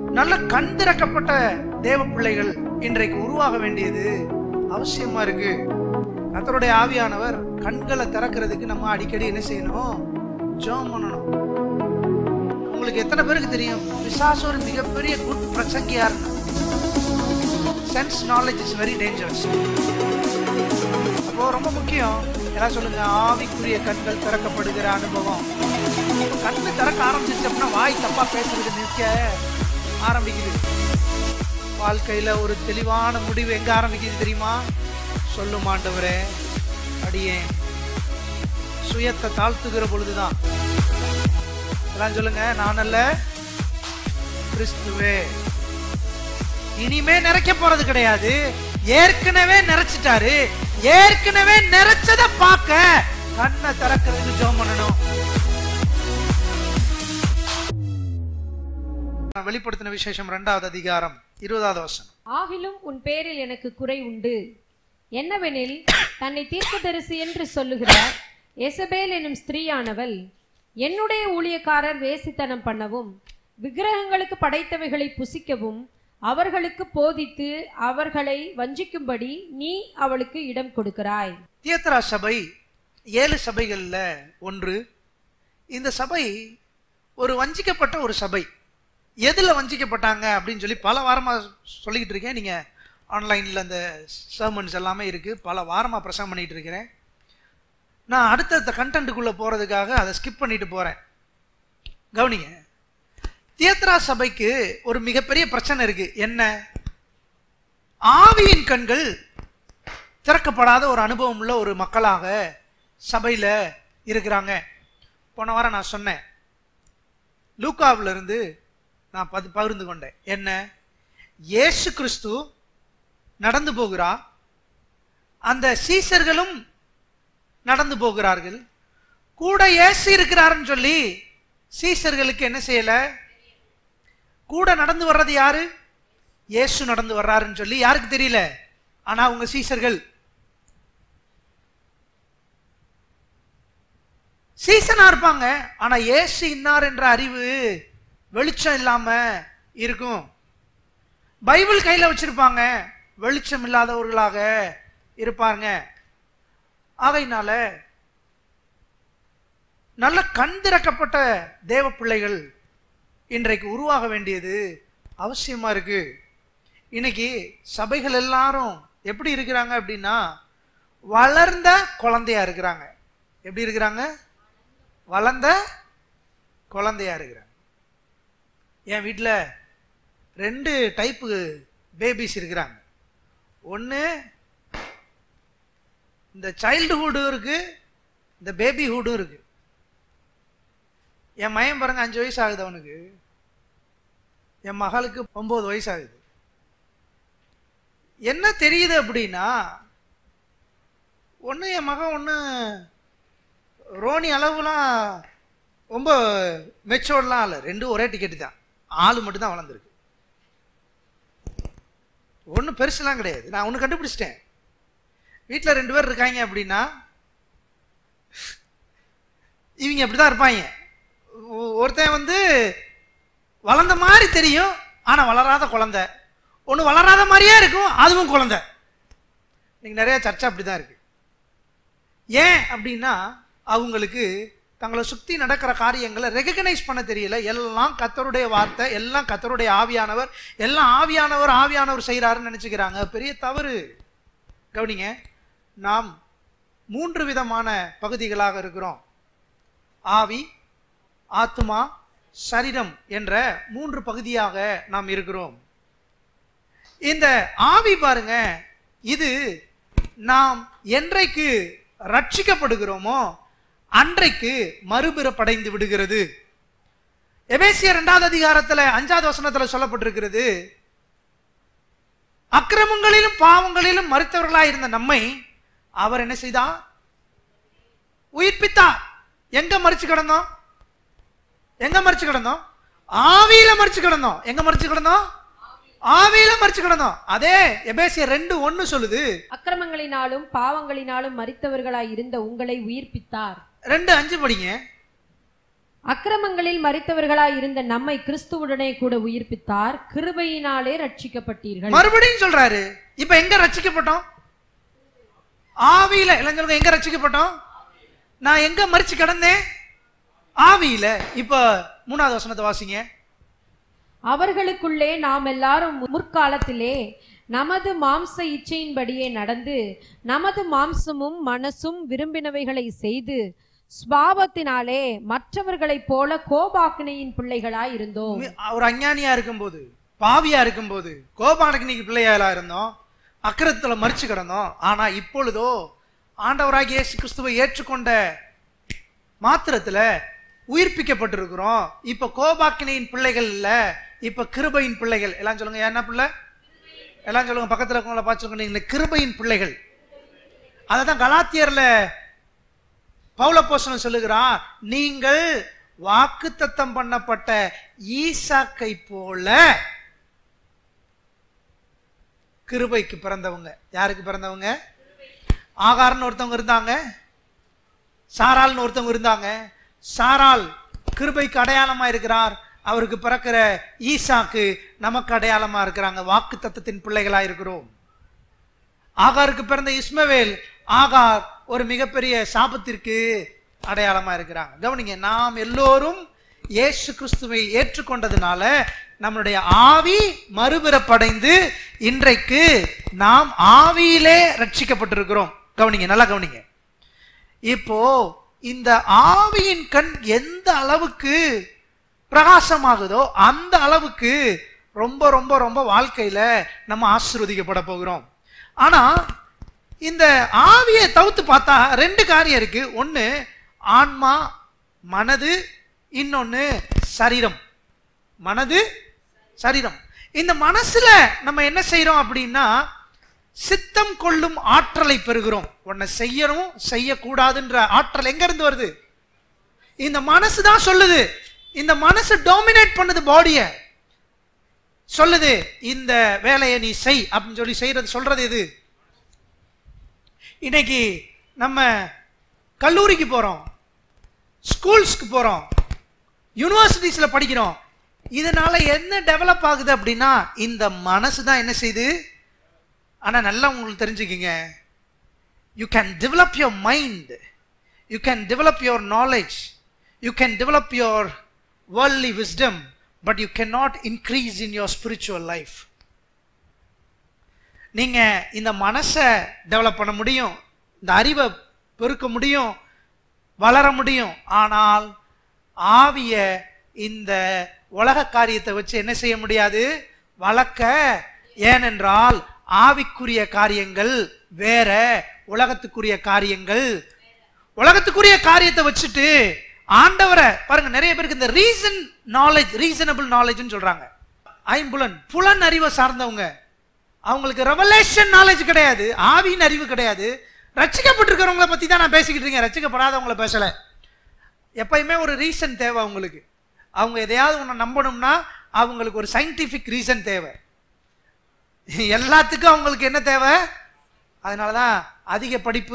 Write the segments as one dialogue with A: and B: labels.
A: நல்ல கண் திறக்கப்பட்ட தேவ பிள்ளைகள் இன்றைக்கு உருவாக வேண்டியது அவசியமா இருக்கு கர்த்தருடைய ஆவியானவர் கண்களை திறக்கிறதுக்கு நம்ம அடிக்கடி என்ன செய்யணும் ஜெபம் பண்ணணும் உங்களுக்கு எத்தனை பேருக்கு தெரியும் பிசாசு ஒரு மிகப்பெரிய குட் பிரசங்கியா இருக்கு sense knowledge is very dangerous அப்போ ரொம்ப முக்கியம் எல்லாம் சொல்லுங்க ஆவிக்குரிய கண்கள் திறக்கப்படுகிற அனுபவம் கண்ணு திறக்க ஆரம்பிச்சிச்சு அப்படின்னா வாய் தப்பா பேசுறது நிற்க ஆரம்பிக்குது வாழ்க்கையில ஒரு தெளிவான முடிவு எங்க ஆரம்பிக்குது தெரியுமா சொல்லும் ஆண்டவரே அடியேன் சுயத்தை தாழ்த்துகிற பொழுதுதான் எல்லாம் சொல்லுங்க நான் அல்ல கிறிஸ்துவே இனிமே நிறைக்க போறது கிடையாது ஏற்கனவே நிறைச்சிட்டாரு ஏற்கனவே நிறைச்சத பார்க்க கண்ணை திறக்கிறதுக்கு ஜெபம் பண்ணணும் வெளிப்படுத்தின விசேஷம் இரண்டாவது அதிகாரம் இருபதாவது வசனம்
B: ஆகிலும் உன் பேரில் எனக்கு குறை உண்டு என்னவெனில் தன்னை தீர்க்கதரிசி என்று சொல்லுகிற எசபேல் எனும் ஸ்திரீயானவள் என்னுடைய ஊழியக்காரர் வேசித்தனம் பண்ணவும் விக்கிரகங்களுக்கு படைத்தவைகளை புசிக்கவும் அவர்களுக்கு போதித்து அவர்களை வஞ்சிக்கும்படி நீ அவளுக்கு இடம் கொடுக்கிறாய்
A: தியத்ரா சபை ஏழு சபைகள்ல ஒன்று இந்த சபை ஒரு வஞ்சிக்கப்பட்ட ஒரு சபை எதுல வஞ்சிக்கப்பட்டாங்க அப்படின்னு சொல்லி பல வாரமா சொல்லிக்கிட்டு இருக்கேன் நீங்க ஆன்லைன்ல அந்த சர்மன்ஸ் எல்லாமே இருக்கு பல வாரமா பிரசங்கம் பண்ணிட்டு இருக்கிறேன் நான் அடுத்தடுத்த கண்டென்ட்டுக்குள்ள போறதுக்காக அதை ஸ்கிப் பண்ணிட்டு போறேன் கவனிங்க தியத்ரா சபைக்கு ஒரு மிகப்பெரிய பிரச்சனை இருக்கு என்ன ஆவியின் கண்கள் திறக்கப்படாத ஒரு அனுபவம் உள்ள ஒரு மக்களாக சபையில இருக்கிறாங்க போன வாரம் நான் சொன்னேன் லூக்காவுல இருந்து நான் பது பகிர்ந்து கொண்டேன் என்ன இயேசு கிறிஸ்து நடந்து போகிறா அந்த சீசர்களும் நடந்து போகிறார்கள் கூட இயேசு இருக்கிறாருன்னு சொல்லி சீசர்களுக்கு என்ன செய்யல கூட நடந்து வர்றது யாரு இயேசு நடந்து வர்றாருன்னு சொல்லி யாருக்கு தெரியல ஆனா அவங்க சீசர்கள் சீசனா இருப்பாங்க ஆனா இயேசு இன்னார் என்ற அறிவு வெளிச்சம் இல்லாம இருக்கும் பைபிள் கையில வச்சிருப்பாங்க வெளிச்சம் இல்லாதவர்களாக இருப்பாங்க ஆகையினால நல்ல கண் திறக்கப்பட்ட தேவ பிள்ளைகள் இன்றைக்கு உருவாக வேண்டியது அவசியமா இருக்கு இன்னைக்கு சபைகள் எல்லாரும் எப்படி இருக்கிறாங்க அப்படின்னா வளர்ந்த குழந்தையா இருக்கிறாங்க எப்படி இருக்கிறாங்க வளர்ந்த குழந்தையா இருக்கிறாங்க என் வீட்டில் ரெண்டு டைப்பு பேபிஸ் இருக்கிறாங்க ஒன்று இந்த சைல்டுஹுட்டும் இருக்கு இந்த பேபிஹுட்டும் இருக்கு என் மயம் பாருங்க அஞ்சு வயசு ஆகுது அவனுக்கு என் மகளுக்கு ஒன்பது வயசு ஆகுது என்ன தெரியுது அப்படின்னா ஒன்று என் மகன் ஒன்று ரோனி அளவுலாம் ரொம்ப மெச்சோர்லாம் இல்லை ரெண்டும் ஒரே டிக்கெட்டு தான் ஆள் மட்டும் தான் வளர்ந்துருக்கு ஒன்றும் பெருசுலாம் கிடையாது நான் ஒன்று கண்டுபிடிச்சிட்டேன் வீட்டில் ரெண்டு பேர் இருக்காங்க அப்படின்னா இவங்க அப்படி தான் இருப்பாங்க ஒ- ஒருத்தன் வந்து வளர்ந்த மாதிரி தெரியும் ஆனால் வளராத குழந்தை ஒன்று வளராத மாதிரியே இருக்கும் அதுவும் குழந்தை இன்னைக்கு நிறைய சர்ச்சை அப்படி தான் இருக்கு ஏன் அப்படின்னா அவங்களுக்கு தங்களை சுற்றி நடக்கிற காரியங்களை ரெகக்னைஸ் பண்ண தெரியல எல்லாம் கத்தருடைய வார்த்தை எல்லாம் கத்தருடைய ஆவியானவர் எல்லாம் ஆவியானவர் ஆவியானவர் செய்கிறாருன்னு நினச்சிக்கிறாங்க பெரிய தவறு கவனிங்க நாம் மூன்று விதமான பகுதிகளாக இருக்கிறோம் ஆவி ஆத்துமா சரீரம் என்ற மூன்று பகுதியாக நாம் இருக்கிறோம் இந்த ஆவி பாருங்க இது நாம் என்றைக்கு ரட்சிக்கப்படுகிறோமோ அன்றைக்கு மறுபிறப்படைந்து விடுகிறது எபேசியர் இரண்டாவது அதிகாரத்துல அஞ்சாவது வசனத்துல சொல்லப்பட்டிருக்கிறது அக்கிரமங்களிலும் பாவங்களிலும் மறுத்தவர்களாய் இருந்த நம்மை அவர் என்ன செய்தார் உயிர்ப்பித்தார் எங்க மறிச்சு கிடந்தோம் எங்க மறிச்சு கிடந்தோம் ஆவியில மறிச்சு கிடந்தோம் எங்க மறிச்சு கிடந்தோம் ஆவியில மறிச்சு கிடந்தோம் அதே எபேசியர் ரெண்டு ஒன்னு சொல்லுது
B: அக்கிரமங்களில் மறித்தவர்களாய் இருந்த நம்மை கிறிஸ்துவுடனே கூட உயிர்ப்பித்தார் கிருபையினாலே ரட்சிக்கப்பட்டீர்கள்
A: மறுபடியும் சொல்றாரு இப்ப எங்க ரட்சிக்கப்பட்டோம் ஆவியில இளைஞர்கள் எங்க ரட்சிக்கப்பட்டோம் நான் எங்க மறிச்சு கிடந்தேன் ஆவியில இப்ப மூணாவது வசனத்தை வாசிங்க
B: அவர்களுக்குள்ளே நாம் எல்லாரும் முற்காலத்திலே நமது மாம்ச இச்சையின்படியே நடந்து நமது மாம்சமும் மனசும் விரும்பினவைகளை செய்து ஸ்வாபத்தினாலே மற்றவர்களைப் போல கோபாக்கினையின் பிள்ளைகளாய் இருந்தோம்
A: ஒரு அஞ்ஞானியா இருக்கும்போது பாவியா இருக்கும்போது கோபானகினிக்கு பிள்ளையாளா இருந்தோம் அக்கிரத்துல மறிச்சு கிடந்தோம் ஆனா இப்பொழுதோ ஆண்டவராகிய இயேசு கிறிஸ்துவை ஏற்றுக்கொண்ட மாத்திரத்துல உயிர்ப்பிக்கப்பட்டிருக்கிறோம் இப்ப கோபாக்கினியின் பிள்ளைகள் இல்ல இப்ப கிருபையின் பிள்ளைகள் எல்லாம் சொல்லுங்க என்ன பிள்ளை எல்லாம் சொல்லுங்க பக்கத்துல இருக்கவங்கள பார்த்து சொல்லுங்க நீங்க கிருபையின் பிள்ளைகள் அததான் கலாத்தியர்ல பௌலப்போசனம் சொல்லுகிறான் நீங்கள் வாக்குத்தத்தம் பண்ணப்பட்ட ஈசாக்கை போல கிருபைக்கு பிறந்தவங்க யாருக்கு பிறந்தவங்க ஆகார்னு ஒருத்தவங்க இருந்தாங்க சாரால்னு ஒருத்தவங்க இருந்தாங்க சாரால் கிருபைக்கு அடையாளமா இருக்கிறார் அவருக்கு பிறக்கிற ஈசாக்கு நமக்கு அடையாளமா இருக்கிறாங்க வாக்கு தத்தத்தின் பிள்ளைகளா இருக்கிறோம் ஆகாருக்கு பிறந்த இஸ்மவேல் ஆகார் ஒரு மிகப்பெரிய சாபத்திற்கு அடையாளமா இருக்கிறாங்க கவனிங்க நாம் எல்லோரும் இயேசு கிறிஸ்துவை ஏற்றுக்கொண்டதுனால நம்மளுடைய ஆவி மறுபிறப்படைந்து இன்றைக்கு நாம் ஆவியிலே ரட்சிக்கப்பட்டிருக்கிறோம் கவனிங்க நல்லா கவனிங்க இப்போ இந்த ஆவியின் கண் எந்த அளவுக்கு பிரகாசமாகுதோ அந்த அளவுக்கு ரொம்ப ரொம்ப ரொம்ப வாழ்க்கையில நம்ம ஆசீர்வதிக்கப்பட போகிறோம் ஆனா இந்த ஆவியை தவிர்த்து பார்த்தா ரெண்டு காரியம் இருக்கு ஒண்ணு ஆன்மா மனது இன்னொன்னு சரீரம் மனது சரீரம் இந்த மனசுல நம்ம என்ன செய்றோம் அப்படின்னா சித்தம் கொள்ளும் ஆற்றலை பெறுகிறோம் உன்னை செய்யணும் செய்யக்கூடாதுன்ற ஆற்றல் எங்க இருந்து வருது இந்த மனசு தான் சொல்லுது இந்த மனசு டாமினேட் பண்ணுது பாடிய சொல்லுது இந்த வேலையை நீ செய் அப்படின்னு சொல்லி செய்யறது சொல்றது எது இன்னைக்கு நம்ம கல்லூரிக்கு போறோம் ஸ்கூல்ஸ்க்கு போறோம் யூனிவர்சிட்டிஸ்ல படிக்கிறோம் இதனால என்ன டெவலப் ஆகுது அப்படின்னா இந்த மனசு தான் என்ன செய்யுது ஆனா நல்லா உங்களுக்கு தெரிஞ்சுக்கிங்க you can develop your mind you can develop your knowledge you can develop your worldly wisdom but you can not increase in your spiritual life நீங்க இந்த மனசை டெவலப் பண்ண முடியும் இந்த அறிவை பெருக்க முடியும் வளர முடியும் ஆனால் ஆவிய இந்த உலக காரியத்தை வச்சு என்ன செய்ய முடியாது வளர்க்க ஏனென்றால் ஆவிக்குரிய காரியங்கள் வேற உலகத்துக்குரிய காரியங்கள் உலகத்துக்குரிய காரியத்தை வச்சுட்டு ஆண்டவரை பாருங்க நிறைய பேருக்கு இந்த ரீசன் நாலேஜ் ரீசனபிள் நாலேஜ்னு சொல்றாங்க ஐம்புலன் புலன் அறிவை சார்ந்தவங்க அவங்களுக்கு ரெவலேஷன் நாலேஜ் கிடையாது ஆவியின் அறிவு கிடையாது ரட்சிக்கப்பட்டிருக்கிறவங்கள பத்தி தான் நான் பேசிக்கிட்டு இருக்கேன் ரட்சிக்கப்படாதவங்கள பேசல எப்பயுமே ஒரு ரீசன் தேவை அவங்களுக்கு அவங்க எதையாவது ஒன்று நம்பணும்னா அவங்களுக்கு ஒரு சயின்டிஃபிக் ரீசன் தேவை எல்லாத்துக்கும் அவங்களுக்கு என்ன தேவை அதனால தான் அதிக படிப்பு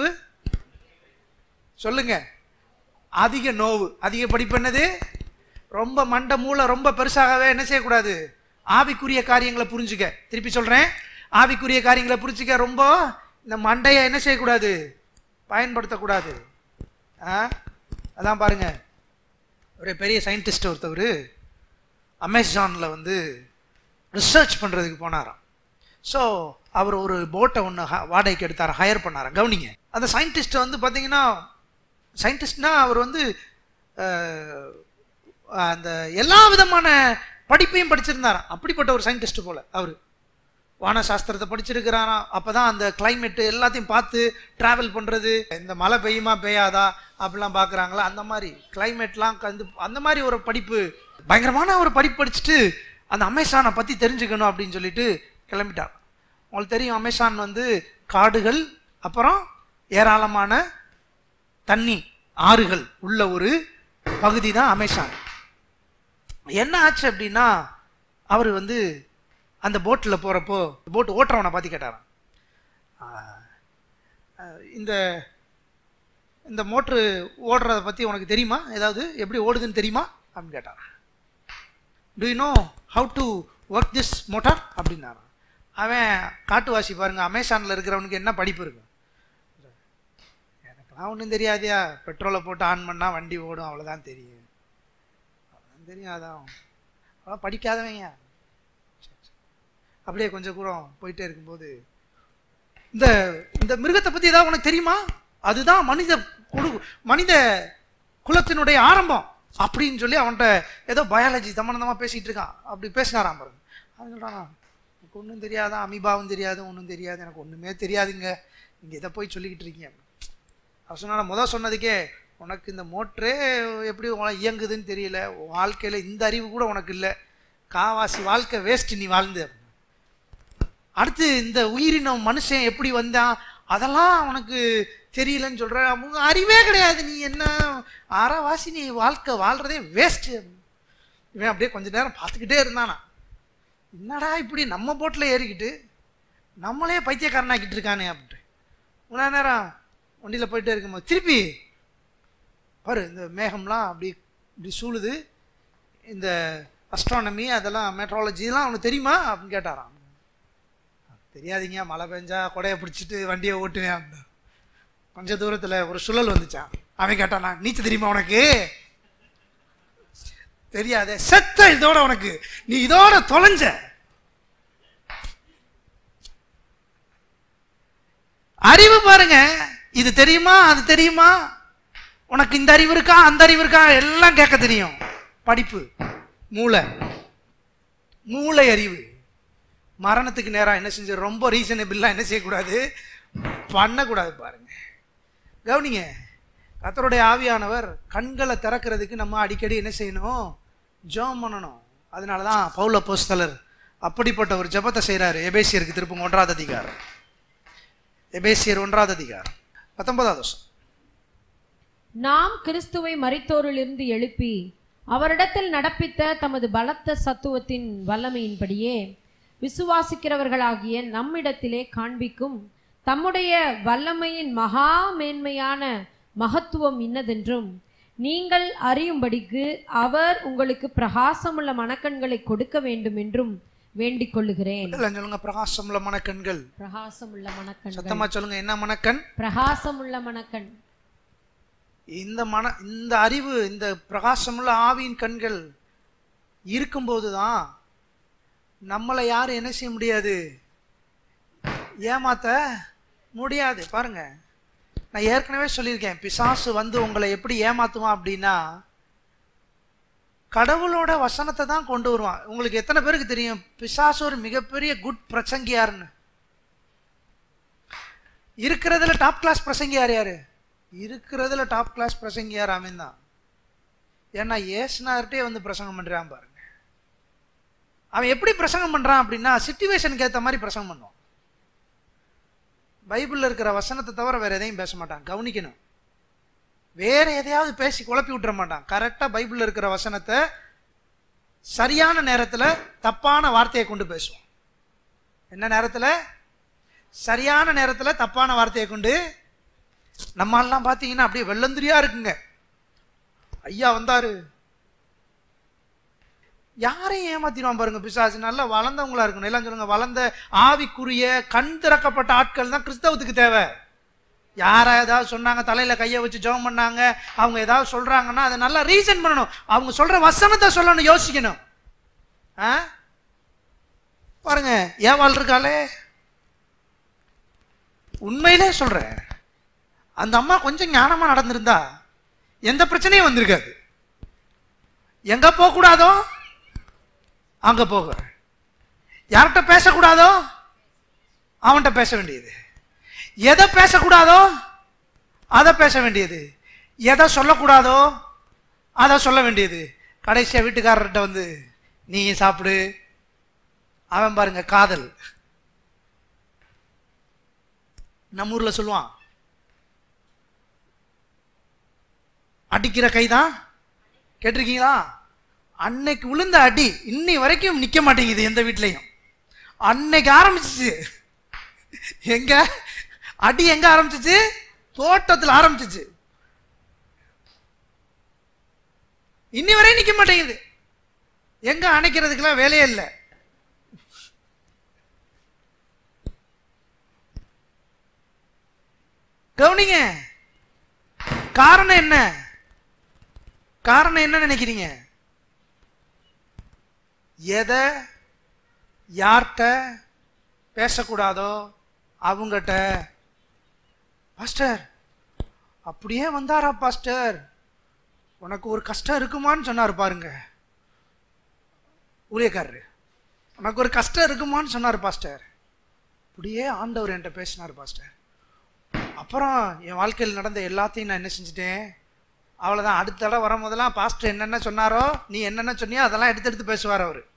A: சொல்லுங்க அதிக நோவு அதிக படிப்பு என்னது ரொம்ப மண்டை மூளை ரொம்ப பெருசாகவே என்ன செய்யக்கூடாது ஆவிக்குரிய காரியங்களை புரிஞ்சுக்க திருப்பி சொல்றேன் ஆவிக்குரிய காரியங்களை புரிஞ்சுக்க ரொம்ப இந்த மண்டையை என்ன செய்யக்கூடாது பயன்படுத்தக்கூடாது ஆ அதான் பாருங்க ஒரு பெரிய சயின்டிஸ்ட் ஒருத்தவர் அமேசானில் வந்து ரிசர்ச் பண்ணுறதுக்கு போனாராம் ஸோ அவர் ஒரு போட்டை ஒன்று வாடகைக்கு எடுத்தார் ஹையர் பண்ணாராம் கவனிங்க அந்த சயின்டிஸ்ட் வந்து பார்த்தீங்கன்னா சயின்டிஸ்ட்னா அவர் வந்து அஹ், அந்த எல்லா விதமான படிப்பையும் படிச்சிருந்தாராம் அப்படிப்பட்ட ஒரு சயின்டிஸ்ட் போல அவர் வானசாஸ்திரத்தை படிச்சிருக்கிறாராம் அப்பதான் அந்த climate எல்லாத்தையும் பார்த்து டிராவல் பண்றது இந்த மழை பெய்யுமா பெய்யாதா அப்படிலாம் பார்க்கறாங்களா அந்த மாதிரி கிளைமேட்லாம் கந்து அந்த மாதிரி ஒரு படிப்பு பயங்கரமான ஒரு படிப்பு படிச்சுட்டு அந்த அமேசானை பத்தி தெரிஞ்சுக்கணும் அப்படின்னு சொல்லிட்டு கிளம்பிட்டார் உங்களுக்கு தெரியும் அமேசான் வந்து காடுகள் அப்புறம் ஏராளமான தண்ணி ஆறுகள் உள்ள ஒரு பகுதி தான் அமேசான் என்ன ஆச்சு அப்படின்னா அவர் வந்து அந்த போட்டில் போகிறப்போ போட் ஓட்டுறவனை பார்த்து கேட்டாராம் "ஆஹ், ஆஹ், இந்த இந்த மோட்ரு ஓடுறத பற்றி உனக்கு தெரியுமா ஏதாவது எப்படி ஓடுதுன்னு தெரியுமா அப்படின்னு கேட்டார் do you know how to work this motor அப்படின்னாரான் அவன் காட்டுவாசி பாருங்க அமேசானில் இருக்கிறவனுக்கு என்ன படிப்பு இருக்கும் எனக்கெல்லாம் ஒன்றும் தெரியாதியா பெட்ரோலை போட்டு ஆன் பண்ணால் வண்டி ஓடும் அவ்வளோதான் தெரியும் அவ்வளோதான் தெரியும் அதான் அவ்வளோ படிக்காதவங்க சரி, சரி. அப்படியே கொஞ்சம் தூரம் போயிட்டே இருக்கும்போது இந்த இந்த மிருகத்தை பற்றி ஏதாவது உனக்கு தெரியுமா அதுதான் மனித குழு மனித குலத்தினுடைய ஆரம்பம் அப்படின்னு சொல்லி அவன்கிட்ட ஏதோ பயாலஜி சம்மந்தமாக பேசிகிட்டு இருக்கான் அப்படி பேசினாராம் பாருங்க அவன் சொல்கிறானா எனக்கு ஒன்றும் தெரியாதான் அமீபாவும் தெரியாது ஒன்றும் தெரியாது எனக்கு ஒன்றுமே தெரியாதுங்க நீங்கள் இதை போய் சொல்லிக்கிட்டு இருக்கீங்க அவர் சொன்னா முதல் சொன்னதுக்கே உனக்கு இந்த மோட்டரே எப்படி உன- இயங்குதுன்னு தெரியல உன் வாழ்க்கையில் இந்த அறிவு கூட உனக்கு இல்லை காவாசி வாழ்க்கை வேஸ்ட் நீ வாழ்ந்து அப்படின்னு. அடுத்து இந்த உயிரினம் மனுஷன் எப்படி வந்தான் அதெல்லாம் உனக்கு தெரியலன்னு சொல்ற அவங்க அறிவே கிடையாது நீ என்ன அறவாசி நீ வாழ்க்கை வாழ்றதே வேஸ்ட் இவன் அப்படியே கொஞ்ச நேரம் பார்த்துக்கிட்டே இருந்தானா என்னடா இப்படி நம்ம போட்டில் ஏறிக்கிட்டு நம்மளே பைத்தியக்காரனாக்கிட்டு இருக்கானே அப்படின்ட்டு இவ்வளோ நேரம் வண்டியில் போயிட்டே இருக்கும்போது திருப்பி பாரு இந்த மேகம்லாம் அப்படி இப்படி சூழுது இந்த அஸ்ட்ரானமி அதெல்லாம் மெட்ராலஜிலாம் அவனுக்கு தெரியுமா அப்படின்னு கேட்டாராம் தெரியாதீங்க மழை பெஞ்சா கொடையை பிடிச்சிட்டு வண்டியை ஓட்டுவேன் அப்படின்னு கொஞ்ச தூரத்தில் ஒரு சுழல் வந்துச்சான் அவன் கேட்டானா நீச்சல் தெரியுமா உனக்கு தெரியாதே செத்த இதோட உனக்கு நீ இதோட தொலைஞ்ச அறிவு பாருங்க இது தெரியுமா அது தெரியுமா உனக்கு இந்த அறிவு இருக்கா அந்த அறிவு இருக்கா எல்லாம் கேட்க தெரியும் படிப்பு மூளை மூளை அறிவு மரணத்துக்கு நேரா என்ன செஞ்சு ரொம்ப ரீசனபிளாக என்ன செய்யக்கூடாது பண்ணக்கூடாது பாருங்க கவனிங்க கர்த்தருடைய ஆவியானவர் கண்களை திறக்கிறதுக்கு நம்ம அடிக்கடி என்ன செய்யணும் ஜெபம் பண்ணணும் அதனால தான் பவுல போஸ்தலர் அப்படிப்பட்ட ஒரு ஜெபத்தை செய்கிறாரு எபேசியருக்கு திருப்பம் ஒன்றாவது அதிகாரம் எபேசியர் ஒன்றாவது அதிகாரம் பத்தொன்பதாவது வருஷம்
B: நாம் கிறிஸ்துவை மரித்தோரிலிருந்து எழுப்பி அவரிடத்தில் நடப்பித்த தமது பலத்த சத்துவத்தின் வல்லமையின்படியே விசுவாசிக்கிறவர்களாகிய நம்மிடத்திலே காண்பிக்கும் தம்முடைய வல்லமையின் மகா மேன்மையான மகத்துவம் இன்னதென்றும் நீங்கள் அறியும்படிக்கு அவர் உங்களுக்கு பிரகாசமுள்ள மனக்கண்களை கொடுக்க வேண்டும் என்றும் வேண்டிக் கொள்ளுகிறேன்
A: எல்லாம் சொல்லுங்க பிரகாசமுள்ள மனக்கண்கள்
B: பிரகாசமுள்ள மனக்கண்கள்
A: சத்தமா சொல்லுங்க என்ன மனக்கண்
B: பிரகாசமுள்ள மனக்கண்
A: இந்த மன இந்த அறிவு இந்த பிரகாசமுள்ள ஆவியின் கண்கள் இருக்கும்போது தான் நம்மளை யாரும் என்ன செய்ய முடியாது ஏமாத்த முடியாது பாருங்க நான் ஏற்கனவே சொல்லியிருக்கேன் பிசாசு வந்து உங்களை எப்படி ஏமாத்துவான் அப்படின்னா கடவுளோட வசனத்தை தான் கொண்டு வருவான் உங்களுக்கு எத்தனை பேருக்கு தெரியும் பிசாசு ஒரு மிகப்பெரிய குட் பிரசங்கியார்னு இருக்கிறதுல டாப் கிளாஸ் பிரசங்கியார் யாரு இருக்கிறதுல டாப் கிளாஸ் பிரசங்கியார் அவன் தான் ஏன்னா ஏசுனார்ட்டே வந்து பிரசங்கம் பண்றான் பாருங்க அவன் எப்படி பிரசங்கம் பண்றான் அப்படின்னா சுச்சுவேஷனுக்கு ஏற்ற மாதிரி பிரசங்கம் பண்ணுவான் பைபிளில் இருக்கிற வசனத்தை தவிர வேற எதையும் பேச மாட்டான் கவனிக்கணும் வேற எதையாவது பேசி குழப்பி விட்டுற மாட்டான் கரெக்டாக பைபிளில் இருக்கிற வசனத்தை சரியான நேரத்தில் தப்பான வார்த்தையை கொண்டு பேசுவான் என்ன நேரத்தில் சரியான நேரத்தில் தப்பான வார்த்தையை கொண்டு நம்மெல்லாம் பார்த்தீங்கன்னா அப்படியே வெள்ளந்திரியா இருக்குங்க ஐயா வந்தாரு யாரையும் ஏமாத்திடுவான் பாருங்க பிசாசு நல்லா வளர்ந்தவங்களா இருக்கணும் எல்லாம் சொல்லுங்க வளர்ந்த ஆவிக்குரிய கண் திறக்கப்பட்ட ஆட்கள் தான் கிறிஸ்தவத்துக்கு தேவை யாரா ஏதாவது சொன்னாங்க தலையில கையை வச்சு ஜெபம் பண்ணாங்க அவங்க ஏதாவது சொல்றாங்கன்னா அதை நல்லா ரீசன் பண்ணணும் அவங்க சொல்ற வசனத்தை சொல்லணும் யோசிக்கணும் ஆ பாருங்க ஏவாள் இருக்காளே உண்மையிலே சொல்றேன் அந்த அம்மா கொஞ்சம் ஞானமா நடந்திருந்தா எந்த பிரச்சனையும் வந்திருக்காது எங்க போக கூடாதோ அங்க போக யார்கிட்ட பேசக்கூடாதோ அவன்கிட்ட பேச வேண்டியது எதை பேசக்கூடாதோ அதை பேச வேண்டியது எதை சொல்லக்கூடாதோ அதை சொல்ல வேண்டியது கடைசியா வீட்டுக்காரர்கிட்ட வந்து நீ சாப்பிடு அவன் பாருங்க காதல் நம்ம ஊர்ல சொல்லுவான் அடிக்கிற கைதான் கேட்டிருக்கீங்களா அன்னைக்கு விழுந்த அடி இன்னை வரைக்கும் நிக்க மாட்டேங்குது எந்த வீட்லயும் அன்னைக்கு ஆரம்பிச்சிச்சு எங்க அடி எங்க ஆரம்பிச்சிச்சு தோட்டத்தில் ஆரம்பிச்சிச்சு இன்னி வரையும் நிக்க மாட்டேங்குது எங்க அணைக்கிறதுக்கெல்லாம் வேலையே இல்லை கவனிங்க காரணம் என்ன காரணம் என்ன நினைக்கிறீங்க எதை யார்கிட்ட பேசக்கூடாதோ அவங்ககிட்ட பாஸ்டர் அப்படியே வந்தாரா பாஸ்டர் உனக்கு ஒரு கஷ்டம் இருக்குமான்னு சொன்னார் பாருங்க ஊழியக்காரரு உனக்கு ஒரு கஷ்டம் இருக்குமான்னு சொன்னார் பாஸ்டர் அப்படியே ஆண்டவர் என்கிட்ட பேசினார் பாஸ்டர் அப்புறம் என் வாழ்க்கையில் நடந்த எல்லாத்தையும் நான் என்ன செஞ்சுட்டேன் அவ்வளோதான் அடுத்த தடவை வரும்போதெல்லாம் பாஸ்டர் என்னென்ன சொன்னாரோ நீ என்னென்ன சொன்னியோ அதெல்லாம் எடுத்து எடுத்து பேசுவார் அவர்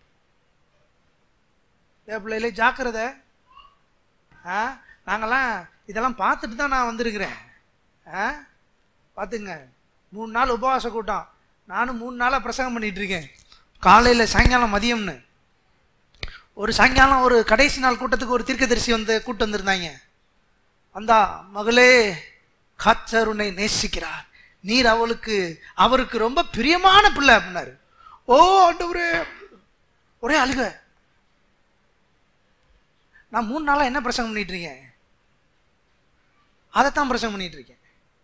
A: ஏ பிள்ளைகளே ஜாக்கிரதை ஆ நாங்கெல்லாம் இதெல்லாம் பார்த்துட்டு தான் நான் வந்திருக்கிறேன் ஆ பார்த்துங்க மூணு நாள் உபவாச கூட்டம் நானும் மூணு நாளாக பிரசங்கம் பண்ணிட்டு இருக்கேன் காலையில் சாயங்காலம் மதியம்னு ஒரு சாயங்காலம் ஒரு கடைசி நாள் கூட்டத்துக்கு ஒரு தீர்க்கதரிசி வந்து கூட்டு வந்திருந்தாங்க வந்தா மகளே கர்த்தர் உன்னை நேசிக்கிறார் நீர் அவளுக்கு அவருக்கு ரொம்ப பிரியமான பிள்ளை அப்படின்னாரு ஓ ஆண்டவரே ஒரே அழுக நான் மூணு நாளா என்ன பிரசங்கம் பண்ணிட்டு இருக்கேன் அதைத்தான் பிரசங்கம் பண்ணிட்டு இருக்கேன்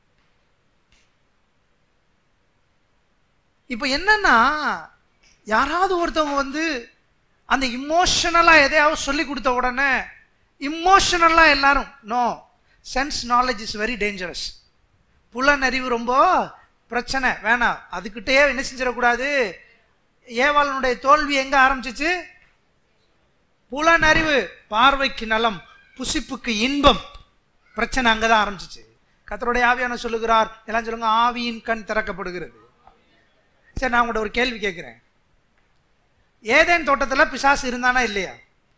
A: இப்போ என்னன்னா யாராவது ஒருத்தவங்க வந்து அந்த இமோஷனலா எதையாவது சொல்லி கொடுத்த உடனே இமோஷனலா எல்லாரும் no sense knowledge is very dangerous புலனறிவு ரொம்ப பிரச்சனை வேணாம் அதுக்கிட்டே என்ன செஞ்சிடக்கூடாது ஏவாளனுடைய தோல்வி எங்க ஆரம்பிச்சிச்சு புலனறிவு பார்வைக்கு நலம் புசிப்புக்கு இன்பம் பிரச்சனை அங்கதான் ஆரம்பிச்சிச்சு கத்தருடைய ஆவியான சொல்லுகிறார் எல்லாம் சொல்லுங்க ஆவியின் கண் திறக்கப்படுகிறது சரி நான் உங்கள்ட்ட ஒரு கேள்வி கேட்கிறேன் ஏதேன் தோட்டத்துல பிசாசு இருந்தானா இல்லையா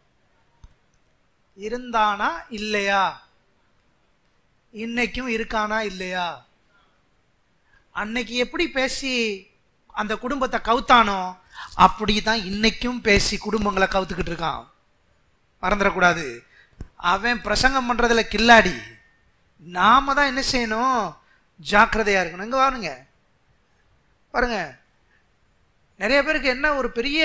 A: இருந்தானா இல்லையா இன்னைக்கும் இருக்கானா இல்லையா அன்னைக்கு எப்படி பேசி அந்த குடும்பத்தை கவுத்தானோ அப்படிதான் இன்னைக்கும் பேசி குடும்பங்களை கவுத்துக்கிட்டு இருக்கான் மறந்துடக்கூடாது அவன் பிரசங்கம் பண்றதுல கில்லாடி நாம தான் என்ன செய்யணும் ஜாக்கிரதையா இருக்கணும் இங்க பாருங்க பாருங்க நிறைய பேருக்கு என்ன ஒரு பெரிய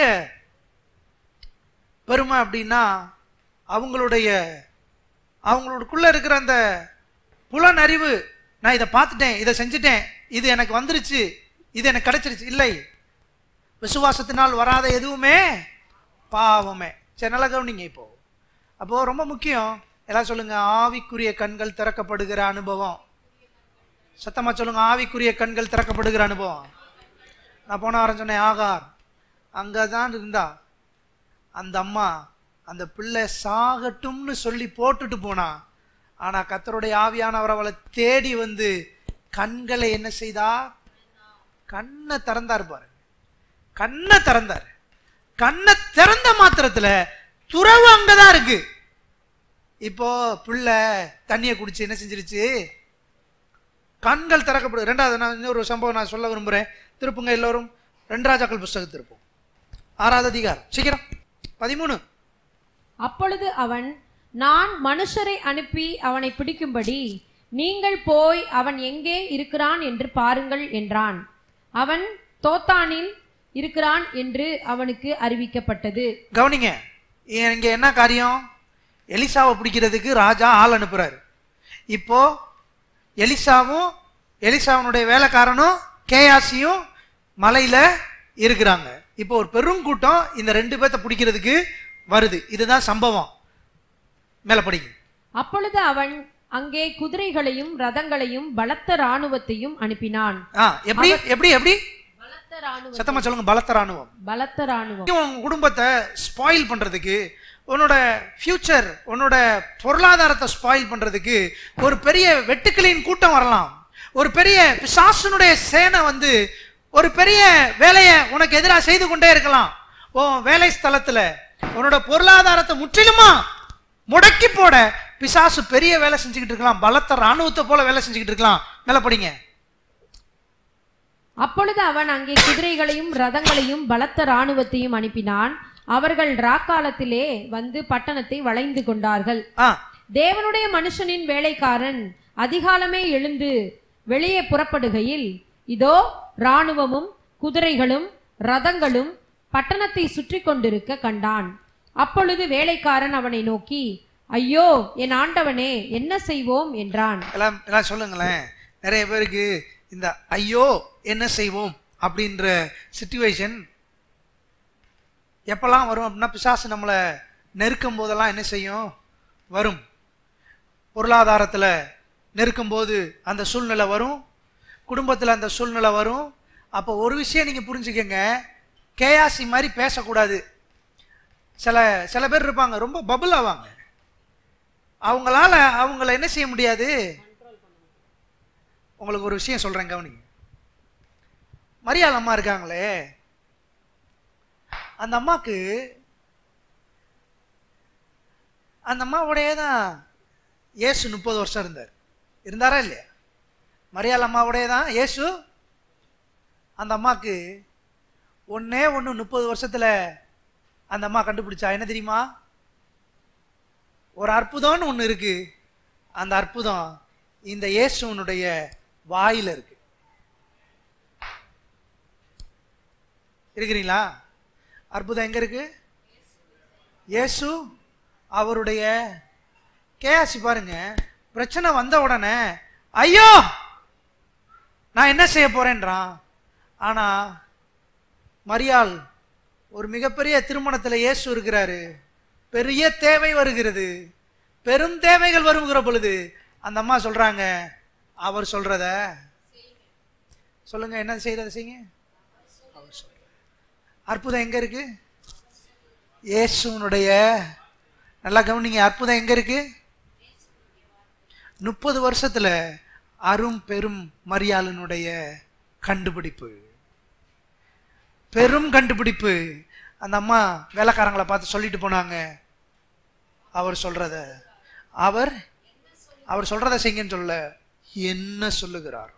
A: பெருமை அப்படின்னா அவங்களுடைய அவங்களுக்குள்ள இருக்கிற அந்த புலனறிவு நான் இதை பார்த்துட்டேன் இதை செஞ்சுட்டேன் இது எனக்கு வந்துருச்சு இது எனக்கு கிடைச்சிருச்சு இல்லை விசுவாசத்தினால் வராத எதுவுமே பாவமே சரி நல்லா கவனிங்க இப்போ அப்போ ரொம்ப முக்கியம் எல்லாம் சொல்லுங்க ஆவிக்குரிய கண்கள் திறக்கப்படுகிற அனுபவம் சத்தமா சொல்லுங்க ஆவிக்குரிய கண்கள் திறக்கப்படுகிற அனுபவம் நான் போன வாரம் சொன்னேன் ஆகார் அங்கதான் இருந்தா அந்த அம்மா அந்த பிள்ளை சாகட்டும்னு சொல்லி போட்டுட்டு போனா ஆனா கத்தருடைய ஆவியானவர் அவளை தேடி வந்து கண்களை என்ன செய்தா கண்ணை திறந்தார் பாருங்க கண்ணை திறந்தார் கண்ணை திறந்த மாத்திரத்துல துறவு அங்கதான் இருக்கு இப்போ பிள்ளை தண்ணியை குடிச்சு என்ன செஞ்சிருச்சு கண்கள் திறக்கப்படும் ரெண்டாவது நான் இன்னொரு சம்பவம் நான் சொல்ல விரும்புறேன் திருப்புங்க எல்லோரும் ரெண்டு ராஜாக்கள் புஸ்தகம் திருப்போம் ஆறாவது அதிகாரம் சீக்கிரம் பதிமூணு
B: அப்பொழுது அவன் நான் மனுஷரை அனுப்பி அவனை பிடிக்கும்படி நீங்கள் போய் அவன் எங்கே இருக்கிறான் என்று பாருங்கள் என்றான் அவன் தோத்தானில் இருக்கிறான் என்று அவனுக்கு அறிவிக்கப்பட்டது
A: கவனிங்க இங்க என்ன காரியம் எலிசாவை பிடிக்கிறதுக்கு ராஜா ஆள் அனுப்புறாரு இப்போ எலிசாவும் எலிசாவனுடைய வேலைக்காரனும் கேயாசியும் மலையில இருக்கிறாங்க இப்போ ஒரு பெருங்கூட்டம் இந்த ரெண்டு பேர்த்த பிடிக்கிறதுக்கு வருது இதுதான் சம்பவம் மேல படிங்க
B: அப்பொழுது அவன் அங்கே குதிரைகளையும் ரதங்களையும் பலத்த இராணுவத்தையும் அனுப்பினான்
A: ஆ எப்படி எப்படி எப்படி
B: பலத்த இராணுவம்
A: சத்தமா சொல்லுங்க பலத்த ராணுவம்
B: பலத்த இராணுவம்
A: நீ உன் குடும்பத்தை ஸ்பாயில் பண்றதுக்கு உன்னோட ஃபியூச்சர் உன்னோட பொருளாதாரத்தை ஸ்பாயில் பண்றதுக்கு ஒரு பெரிய வெட்டுக்கிளியின் கூட்டம் வரலாம் ஒரு பெரிய பிசாசனுடைய சேனை வந்து ஒரு பெரிய வேலையை உனக்கு எதிராக செய்து கொண்டே இருக்கலாம் உன் வேலை ஸ்தலத்துல உன்னோட பொருளாதாரத்தை முற்றிலுமா முடக்கி போட பிசாசு பெரிய வேலை செஞ்சுக்கிட்டு இருக்கலாம் பலத்த ராணுவத்தை போல வேலை செஞ்சுக்கிட்டு இருக்கலாம் மேல படிங்க
B: அப்பொழுது அவன் அங்கே குதிரைகளையும் ரதங்களையும் பலத்த இராணுவத்தையும் அனுப்பினான் அவர்கள் ராக்காலத்திலே வந்து பட்டணத்தை வளைந்து கொண்டார்கள்
A: ஆ
B: தேவனுடைய மனுஷனின் வேலைக்காரன் அதிகாலமே எழுந்து வெளியே புறப்படுகையில் இதோ இராணுவமும் குதிரைகளும் ரதங்களும் பட்டணத்தை சுற்றி கொண்டிருக்க கண்டான் அப்பொழுது வேலைக்காரன் அவனை நோக்கி ஐயோ என் ஆண்டவனே என்ன செய்வோம் என்றான்
A: எல்லாம் எல்லாம் சொல்லுங்களேன் நிறைய பேருக்கு இந்த ஐயோ என்ன செய்வோம் அப்படின்ற சுச்சுவேஷன் எப்பெல்லாம் வரும் அப்படின்னா பிசாசு நம்மளை நெருக்கும் போதெல்லாம் என்ன செய்யும் வரும் பொருளாதாரத்தில் நெருக்கும் போது அந்த சூழ்நிலை வரும் குடும்பத்தில் அந்த சூழ்நிலை வரும் அப்போ ஒரு விஷயம் நீங்கள் புரிஞ்சுக்கங்க கேயாசி மாதிரி பேசக்கூடாது சில சில பேர் இருப்பாங்க ரொம்ப பபுள் ஆவாங்க அவங்களால அவங்கள என்ன செய்ய முடியாது உங்களுக்கு ஒரு விஷயம் சொல்றேன் கவனிங்க மரியாள் அம்மா இருக்காங்களே அந்த அம்மாக்கு அந்த அம்மாவோடயே தான் இயேசு முப்பது வருஷம் இருந்தார் இருந்தாரா இல்லையா மரியாள் அம்மாவோடயே தான் இயேசு அந்த அம்மாக்கு ஒண்ணே ஒன்று முப்பது வருஷத்துல அந்த அம்மா கண்டுபிடிச்சா என்ன தெரியுமா ஒரு அற்புதம்னு ஒன்று இருக்கு அந்த அற்புதம் இந்த இயேசுவனுடைய வாயில இருக்கு இருக்கிறீங்களா அற்புதம் எங்க இருக்கு இயேசு அவருடைய கேசி பாருங்க பிரச்சனை வந்த உடனே ஐயோ நான் என்ன செய்ய போறேன்றான் ஆனா மரியாள் ஒரு மிகப்பெரிய திருமணத்துல இயேசு இருக்கிறாரு பெரிய தேவை வருகிறது பெரும் தேவைகள் வருகிற பொழுது அந்த அம்மா சொல்றாங்க அவர் சொல்றத சொல்லுங்க என்ன செய்யறத செய்யுங்க அவர் சொல்றார். அற்புதம் எங்க இருக்கு இயேசுனுடைய நல்லா கவனிங்க அற்புதம் எங்க இருக்கு முப்பது வருஷத்துல அரும் பெரும் மரியாளனுடைய கண்டுபிடிப்பு பெரும் கண்டுபிடிப்பு அந்த அம்மா வேலைக்காரங்களை பார்த்து சொல்லிட்டு போனாங்க அவர் சொல்றத அவர் அவர் சொல்றத செய்யுங்கன்னு சொல்ல என்ன சொல்லுகிறார்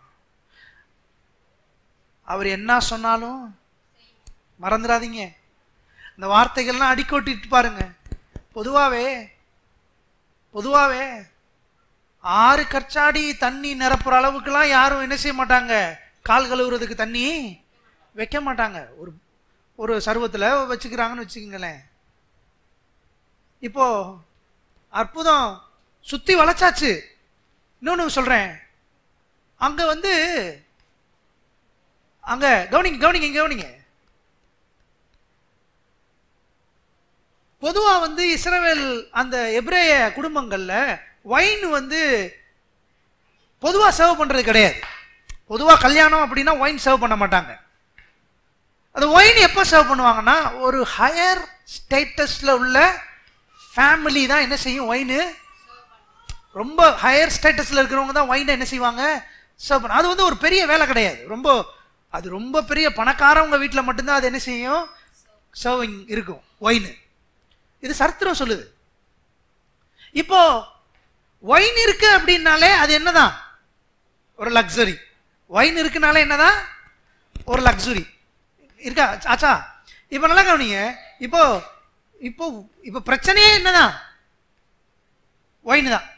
A: அவர் என்ன சொன்னாலும் மறந்துடாதீங்க இந்த வார்த்தைகள்லாம் அடிக்கோட்டிட்டு பாருங்க பொதுவாவே பொதுவாவே ஆறு கற்சாடி தண்ணி நிரப்புற அளவுக்குலாம் யாரும் என்ன செய்ய மாட்டாங்க கால் கழுவுறதுக்கு தண்ணி வைக்க மாட்டாங்க ஒரு ஒரு சர்வத்தில் வச்சுக்கிறாங்கன்னு வச்சுக்கோங்களேன் இப்போ அற்புதம் சுத்தி வளைச்சாச்சு இன்னொன்று சொல்றேன் அங்க வந்து அங்க கவனிங்க கவனிங்க கவனிங்க பொதுவா வந்து இஸ்ரவேல் அந்த எப்ரேய குடும்பங்கள்ல ஒயின் வந்து பொதுவா சர்வ் பண்றது கிடையாது பொதுவா கல்யாணம் அப்படின்னா ஒயின் சர்வ் பண்ண மாட்டாங்க அது ஒயின் எப்போ சர்வ் பண்ணுவாங்கன்னா ஒரு ஹையர் ஸ்டேட்டஸ்ல உள்ள ஃபேமிலி தான் என்ன செய்யும் ஒயின் ரொம்ப ஹையர் ஸ்டேட்டஸ்ல இருக்கிறவங்க தான் ஒயினை என்ன செய்வாங்க சர்வ் பண்ண அது வந்து ஒரு பெரிய வேலை கிடையாது ரொம்ப அது ரொம்ப பெரிய பணக்காரவங்க வீட்டில் மட்டும்தான் அது என்ன செய்யும் சர்விங் இருக்கும் ஒயின் இது சரித்திரம் சொல்லுது இப்போ ஒயின் இருக்கு அப்படின்னாலே அது என்னதான் ஒரு லக்ஸரி ஒயின் இருக்குனாலே என்னதான் ஒரு லக்ஸுரி இருக்கா ஆச்சா இப்போ நல்லா கவனிங்க இப்போ இப்போ இப்போ பிரச்சனையே என்னதான் ஒயின் தான்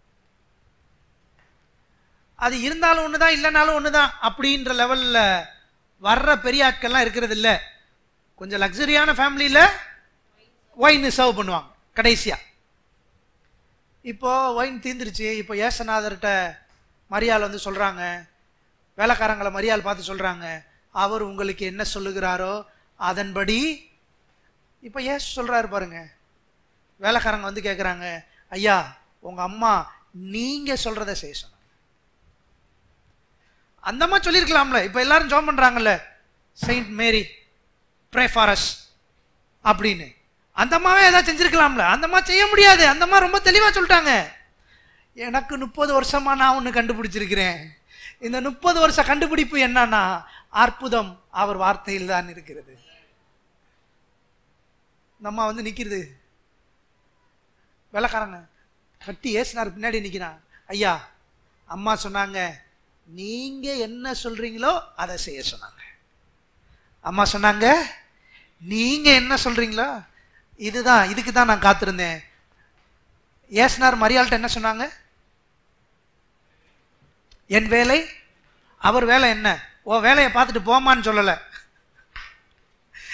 A: அது இருந்தாலும் ஒன்று தான் இல்லைனாலும் ஒன்று தான் அப்படின்ற லெவலில் வர்ற பெரிய ஆட்கள்லாம் இருக்கிறது இல்லை கொஞ்சம் லக்ஸரியான ஃபேமிலியில் ஒயின் சர்வ் பண்ணுவாங்க கடைசியா இப்போ ஒயின் தீந்துருச்சு இப்போ ஏசநாதர்கிட்ட மரியாள் வந்து சொல்றாங்க வேலைக்காரங்களை மரியாள் பார்த்து சொல்றாங்க அவர் உங்களுக்கு என்ன சொல்லுகிறாரோ அதன்படி இப்போ ஏசு சொல்றாரு பாருங்க வேலைக்காரங்க வந்து கேட்குறாங்க ஐயா உங்க அம்மா நீங்க சொல்றத செய்ய சொன்னாங்க அந்த அம்மா சொல்லியிருக்கலாம்ல இப்போ எல்லாரும் ஜோம் பண்றாங்கல்ல செயின்ட் மேரி ப்ரே ஃபாரஸ் அப்படின்னு அந்த அம்மாவே ஏதாவது செஞ்சிருக்கலாம்ல அந்த அம்மா செய்ய முடியாது அந்த அம்மா ரொம்ப தெளிவா சொல்லிட்டாங்க எனக்கு முப்பது வருஷமா நான் ஒன்று கண்டுபிடிச்சிருக்கிறேன் இந்த முப்பது வருஷ கண்டுபிடிப்பு என்னன்னா அற்புதம் அவர் வார்த்தையில் தான் இருக்கிறது இந்த அம்மா வந்து நிக்கிறது வெள்ளக்காரங்க கட்டி ஏசினார் பின்னாடி நிக்கிறான் ஐயா அம்மா சொன்னாங்க நீங்க என்ன சொல்றீங்களோ அதை செய்ய சொன்னாங்க அம்மா சொன்னாங்க நீங்க என்ன சொல்றீங்களோ இதுதான் இதுக்கு தான் நான் காத்திருந்தேன் ஏசுனார் மரியாள்கிட்ட என்ன சொன்னாங்க என் வேலை அவர் வேலை என்ன ஓ வேலையை பார்த்துட்டு போமான்னு சொல்லலை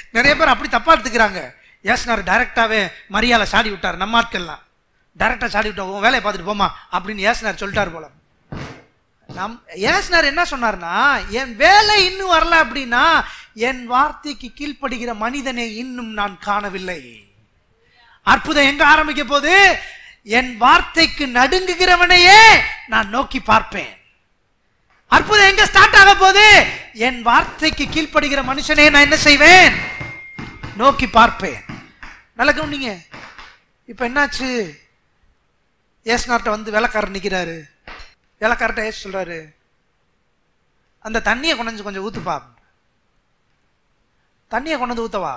A: நிறைய பேர் அப்படி தப்பா எடுத்துக்கிறாங்க ஏசுனார் டைரக்டாவே மரியாதை சாடி விட்டார் நம்ம ஆட்கள்லாம் டைரக்டா சாடி விட்டோம் உன் வேலையை பார்த்துட்டு போமா அப்படின்னு ஏசுனார் சொல்லிட்டார் போல நம் ஏசுனார் என்ன சொன்னார்னா என் வேலை இன்னும் வரல அப்படின்னா என் வார்த்தைக்கு கீழ்ப்படுகிற மனிதனை இன்னும் நான் காணவில்லை அற்புதம் எங்க ஆரம்பிக்க போது என் வார்த்தைக்கு நடுங்குகிறவனையே நான் நோக்கி பார்ப்பேன் அற்புதம் எங்க ஸ்டார்ட் ஆக போது என் வார்த்தைக்கு கீழ்ப்படுகிற மனுஷனே நான் என்ன செய்வேன் நோக்கி பார்ப்பேன் நல்ல கவனிங்க இப்ப என்னாச்சு ஏசுனார்ட்ட வந்து வேலைக்காரர் நிக்கிறாரு வேலைக்காரர்ட்ட ஏசு சொல்றாரு அந்த தண்ணியை கொண்டு கொஞ்சம் ஊத்துப்பா தண்ணியை கொண்டு வந்து ஊத்தவா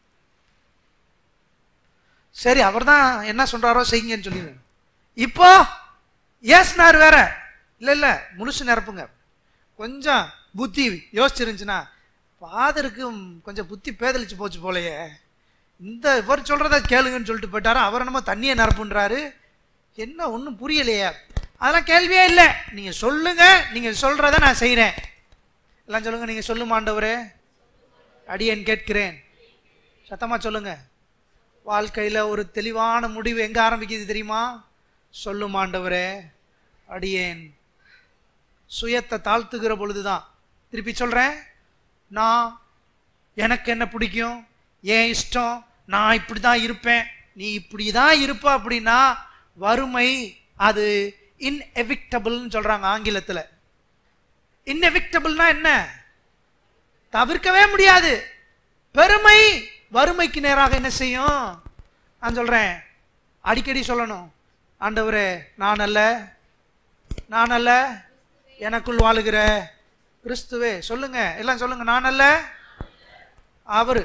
A: சரி அவர்தான் என்ன சொல்றாரோ செய்யுங்கன்னு சொல்லிடு இப்போ ஏசுனார் வேற இல்ல இல்ல முழுசு நிரப்புங்க கொஞ்சம் புத்தி யோசிச்சிருந்துச்சுன்னா ஃபாதருக்கு கொஞ்சம் புத்தி பேதலிச்சு போச்சு போலயே இந்த இவர் சொல்றத கேளுங்கன்னு சொல்லிட்டு போயிட்டாரு அவர் என்னமோ தண்ணியை நிரப்புன்றாரு என்ன ஒன்றும் புரியலையே அதெல்லாம் கேள்வியே இல்லை நீங்க சொல்லுங்க நீங்க சொல்றத நான் செய்றேன் எல்லாம் சொல்லுங்க நீங்க சொல்லுமா ஆண்டவரே அடியேன் கேட்கிறேன் சத்தமா சொல்லுங்க வாழ்க்கையில ஒரு தெளிவான முடிவு எங்க ஆரம்பிக்குது தெரியுமா சொல்லும் ஆண்டவரே அடியேன் சுயத்தை தாழ்த்துகிற பொழுதுதான் திருப்பி சொல்றேன் நான் எனக்கு என்ன பிடிக்கும் ஏன் இஷ்டம் நான் இப்படி தான் இருப்பேன் நீ இப்படி தான் இருப்ப அப்படின்னா வறுமை அது இன்எவிக்டபிள்னு சொல்றாங்க ஆங்கிலத்தில் இன்எவிக்டபிள்னா என்ன தவிர்க்கவே முடியாது பெருமை வறுமைக்கு நேராக என்ன செய்யும் நான் சொல்றேன் அடிக்கடி சொல்லணும் ஆண்டவரே நான் அல்ல நான் அல்ல எனக்குள் வாழுகிற கிறிஸ்துவே சொல்லுங்க எல்லாம் சொல்லுங்க நான் அல்ல அவரு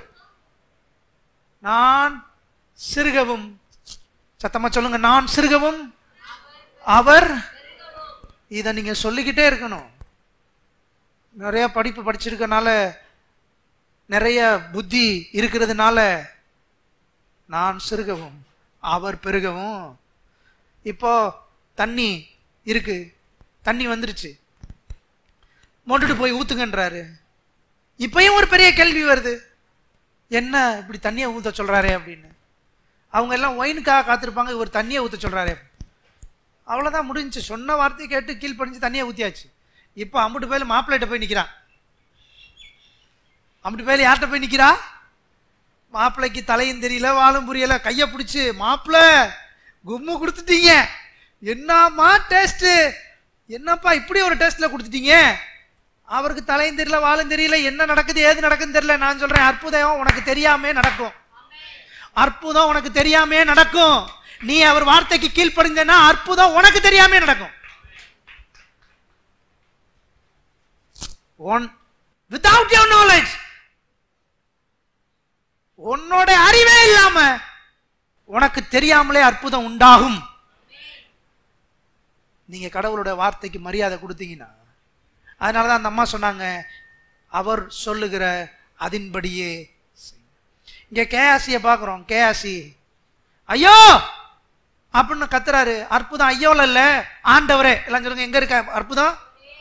A: நான் சிறுகவும் சத்தமா சொல்லுங்க நான் சிறுகவும் அவர் இதை நீங்க சொல்லிக்கிட்டே இருக்கணும் நிறைய படிப்பு படிச்சிருக்கனால நிறைய புத்தி இருக்கிறதுனால நான் சிறுகவும் அவர் பெருகவும் இப்போ தண்ணி இருக்கு தண்ணி வந்துருச்சு மொண்டுட்டு போய் ஊத்துங்கன்றாரு இப்பயும் ஒரு பெரிய கேள்வி வருது என்ன இப்படி தண்ணியை ஊத்த சொல்றாரே அப்படின்னு அவங்க எல்லாம் ஒயினுக்காக காத்திருப்பாங்க இவர் தண்ணியை ஊத்த சொல்றாரே அவ்வளவுதான் முடிஞ்சுச்சு சொன்ன வார்த்தையை கேட்டு கீழ்ப்படிஞ்சு தண்ணியை ஊத்தியாச்சு இப்போ அம்புட்டு பேர் மாப்பிள்ளைகிட்ட போய் நிக்கிறான் அம்புட்டு பேர் யார்கிட்ட போய் நிக்கிறா மாப்பிள்ளைக்கு தலையும் தெரியல வாழும் புரியல கையை பிடிச்சு மாப்பிள்ள கும்மு கொடுத்துட்டீங்க என்னம்மா டேஸ்ட் என்னப்பா இப்படி ஒரு டேஸ்ட்ல கொடுத்துட்டீங்க அவருக்கு தலையும் தெரியல வாழும் தெரியல என்ன நடக்குது ஏது நடக்குதுன்னு தெரியல நான் சொல்றேன் அற்புதம் உனக்கு தெரியாமே நடக்கும் அற்புதம் உனக்கு தெரியாமே நடக்கும் நீ அவர் வார்த்தைக்கு கீழ்ப்படிஞ்சனா அற்புதம் உனக்கு தெரியாமே நடக்கும் ஒன் வித்தவுட் யோர் நாலேஜ் உன்னோட அறிவே இல்லாம உனக்கு தெரியாமலே அற்புதம் உண்டாகும் நீங்க கடவுளோட வார்த்தைக்கு மரியாதை கொடுத்தீங்கன்னா அதனாலதான் அந்த அம்மா சொன்னாங்க அவர் சொல்லுகிற அதின்படியே செய். இங்க கேஆசிய பாக்குறோம் கேஆசி ஐயோ அப்படின்னு கத்துறாரு அற்புதம் ஐயோல இல்ல ஆண்டவரே எல்லாம் சொல்லுங்க எங்க இருக்க அற்புதம்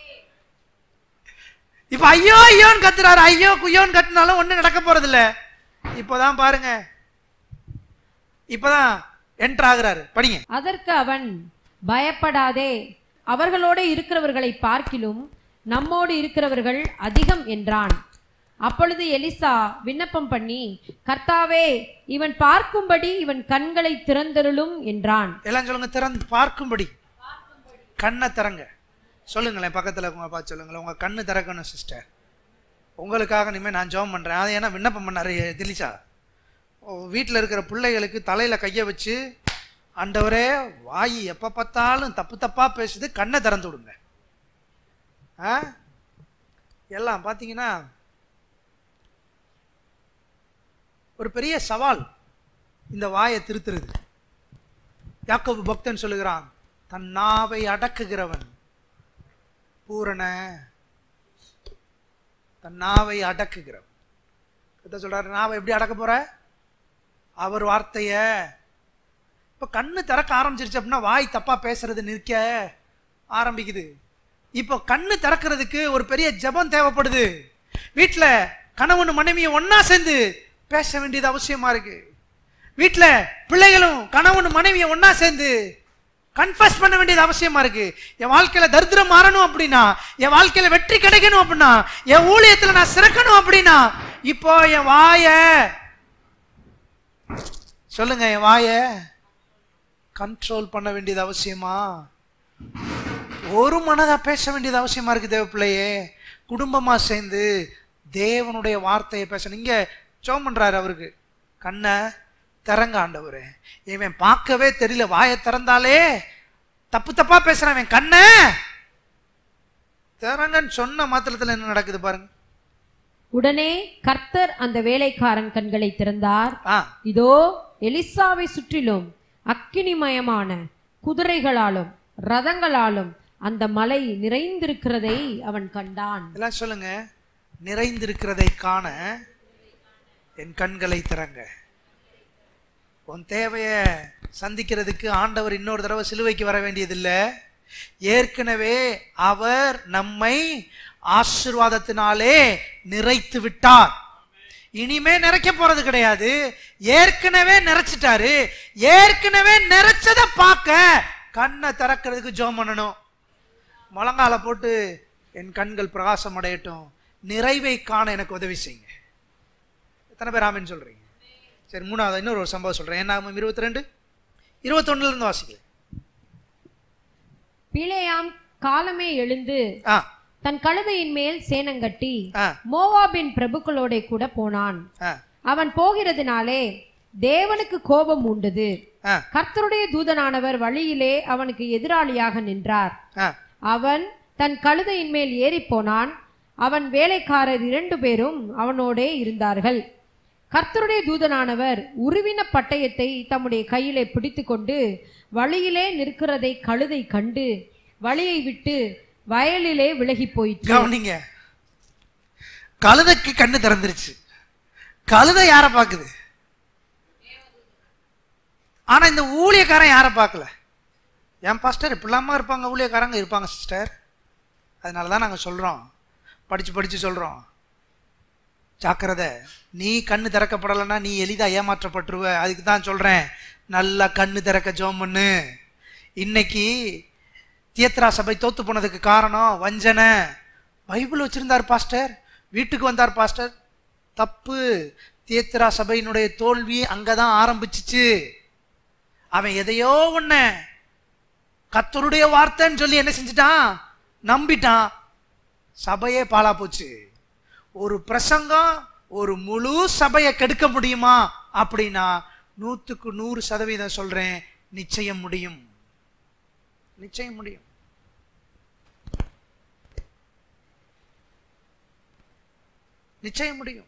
A: இப்ப ஐயோ ஐயோன்னு கத்துறாரு ஐயோ குய்யோன்னு கத்துனாலும் ஒண்ணும் நடக்க போறது இல்ல இப்போதான் பாருங்க இப்பதான் என்டர் ஆகுறாரு படிங்க
B: அதற்கு அவன் பயப்படாதே அவர்களோடு இருக்கிறவர்களை பார்க்கிலும் நம்மோடு இருக்கிறவர்கள் அதிகம் என்றான் அப்பொழுது எலிசா விண்ணப்பம் பண்ணி கர்த்தாவே இவன் பார்க்கும்படி இவன் கண்களை திறந்தருளும் என்றான்
A: எல்லாம் சொல்லுங்க திறந்து பார்க்கும்படி கண்ணை திறங்க சொல்லுங்களேன் பக்கத்துல உங்க பார்த்து சொல்லுங்களேன் உங்க கண்ணு திறக்கணும் சிஸ்டர் உங்களுக்காக இனிமேல் நான் ஜெபம் பண்றேன் அது ஏன்னா விண்ணப்பம் பண்ணாரு திலிசா வீட்டில் இருக்கிற பிள்ளைகளுக்கு தலையில கையை வச்சு ஆண்டவரே வாய் எப்ப பார்த்தாலும் தப்பு தப்பா பேசுது கண்ணை திறந்து விடுங்க ஆ எல்லாம் பார்த்தீங்கன்னா ஒரு பெரிய சவால் இந்த வாயை திருத்துறது யாக்கோபு பக்தன் சொல்லுகிறான் தன் நாவை அடக்குகிறவன் பூரண தன் நாவை அடக்குகிறவன் கிட்ட சொல்றாரு நாவை எப்படி அடக்க போற அவர் வார்த்தைய இப்ப கண்ணு திறக்க ஆரம்பிச்சிருச்சு அப்படின்னா வாய் தப்பா பேசுறது நிற்க ஆரம்பிக்குது இப்போ கண்ணு திறக்கிறதுக்கு ஒரு பெரிய ஜெபம் தேவைப்படுது வீட்டுல கணவன் மனைவியும் ஒண்ணா சேர்ந்து பேச வேண்டியது அவசியமா இருக்கு வீட்டுல பிள்ளைகளும் கணவனும் மனைவியும் ஒண்ணா சேர்ந்து கன்ஃபஸ் பண்ண வேண்டியது அவசியமா இருக்கு என் வாழ்க்கையில தரித்திரம் மாறணும் அப்படின்னா என் வாழ்க்கையில வெற்றி கிடைக்கணும் அப்படின்னா என் ஊழியத்துல நான் சிறக்கணும் அப்படின்னா இப்போ என் வாய சொல்லுங்க என் வாய கண்ட்ரோல் பண்ண வேண்டியது அவசியமா ஒரு மனதா பேச வேண்டியது அவசியமா இருக்கு தேவ பிள்ளையே குடும்பமா சேர்ந்து தேவனுடைய வார்த்தையை பேசணும் இங்க ஜெபம் பண்றாரு அவருக்கு கண்ணை திறங்க ஆண்டவரே இவன் பார்க்கவே தெரியல வாயை திறந்தாலே தப்பு தப்பா பேசுறான் இவன் கண்ணை திறங்கன்னு சொன்ன மாத்திரத்துல என்ன நடக்குது பாருங்க
B: உடனே கர்த்தர் அந்த வேலைக்காரன் கண்களை திறந்தார்
A: ஆ
B: இதோ எலிசாவை சுற்றிலும் அக்கினிமயமான குதிரைகளாலும் ரதங்களாலும் அந்த மலை நிறைந்திருக்கிறதை அவன் கண்டான்
A: எல்லாம் சொல்லுங்க நிறைந்திருக்கிறதை காண என் கண்களை திறங்க உன் தேவைய சந்திக்கிறதுக்கு ஆண்டவர் இன்னொரு தடவை சிலுவைக்கு வர வேண்டியதில்லை ஏற்கனவே அவர் நம்மை ஆசிர்வாதத்தினாலே நிறைத்து விட்டார் இனிமே நிறைக்க போறது கிடையாது ஏற்கனவே நிறைச்சிட்டாரு ஏற்கனவே நிறைச்சதை பார்க்க கண்ணை திறக்கிறதுக்கு ஜோம் பண்ணணும் முழங்கால போட்டு என் கண்கள் பிரகாசம் அடையட்டும் நிறைவை காண எனக்கு உதவி செய்யுங்க எத்தனை பேர் ஆமென்னு சொல்றீங்க சரி மூணாவது இன்னொரு ஒரு சம்பவம் சொல்றேன் என்ன இருபத்தி ரெண்டு இருபத்தொன்னுல இருந்து வாசிக்கல
B: பிளேயாம் காலமே எழுந்து
A: ஆ
B: தன் கழுதையின் மேல் சேனங்கட்டி
A: ஆ
B: மோவாபின் பிரபுக்களோட கூட போனான்
A: ஆ
B: அவன் போகிறதுனாலே தேவனுக்கு கோபம் உண்டது
A: ஆ
B: கர்த்தருடைய தூதனானவர் வழியிலே அவனுக்கு எதிராளியாக நின்றார்
A: ஆ
B: அவன் தன் கழுதையின் மேல் ஏறிப் போனான் அவன் வேலைக்காரர் இரண்டு பேரும் அவனோடே இருந்தார்கள் கர்த்தருடைய தூதனானவர் உருவின பட்டயத்தை தம்முடைய கையிலே பிடித்துக்கொண்டு வழியிலே நிற்கிறதை கழுதை கண்டு வழியை விட்டு வயலிலே விலகி போயிற்று
A: கவனிங்க கழுதைக்கு கண்ணு திறந்துருச்சு கழுதை யாரை பார்க்குது ஆனா இந்த ஊழியக்காரன் யாரை பார்க்கல என் பாஸ்டர் இப்படிலாமா இருப்பாங்க ஊழியக்காரங்க இருப்பாங்க சிஸ்டர் அதனால தான் நாங்கள் சொல்கிறோம் படித்து படித்து சொல்கிறோம் ஜாக்கிரதை நீ கண்ணு திறக்கப்படலைன்னா நீ எளிதாக ஏமாற்றப்பட்டுருவ அதுக்கு தான் சொல்கிறேன் நல்லா கண்ணு திறக்க ஜோம் பண்ணு இன்னைக்கு தியத்ரா சபை தோத்து போனதுக்கு காரணம் வஞ்சனை பைபிள் வச்சிருந்தார் பாஸ்டர் வீட்டுக்கு வந்தார் பாஸ்டர் தப்பு தியத்ரா சபையினுடைய தோல்வி அங்கே தான் ஆரம்பிச்சிச்சு அவன் எதையோ ஒன்று கத்தருடைய வார்த்தைன்னு சொல்லி என்ன செஞ்சிட்டான் நம்பிட்டான் சபையே பாழா போச்சு ஒரு பிரசங்கம் ஒரு முழு சபையை கெடுக்க முடியுமா அப்படின்னா நூத்துக்கு நூறு சதவீதம் சொல்றேன் நிச்சயம் முடியும் நிச்சயம் முடியும் நிச்சயம் முடியும்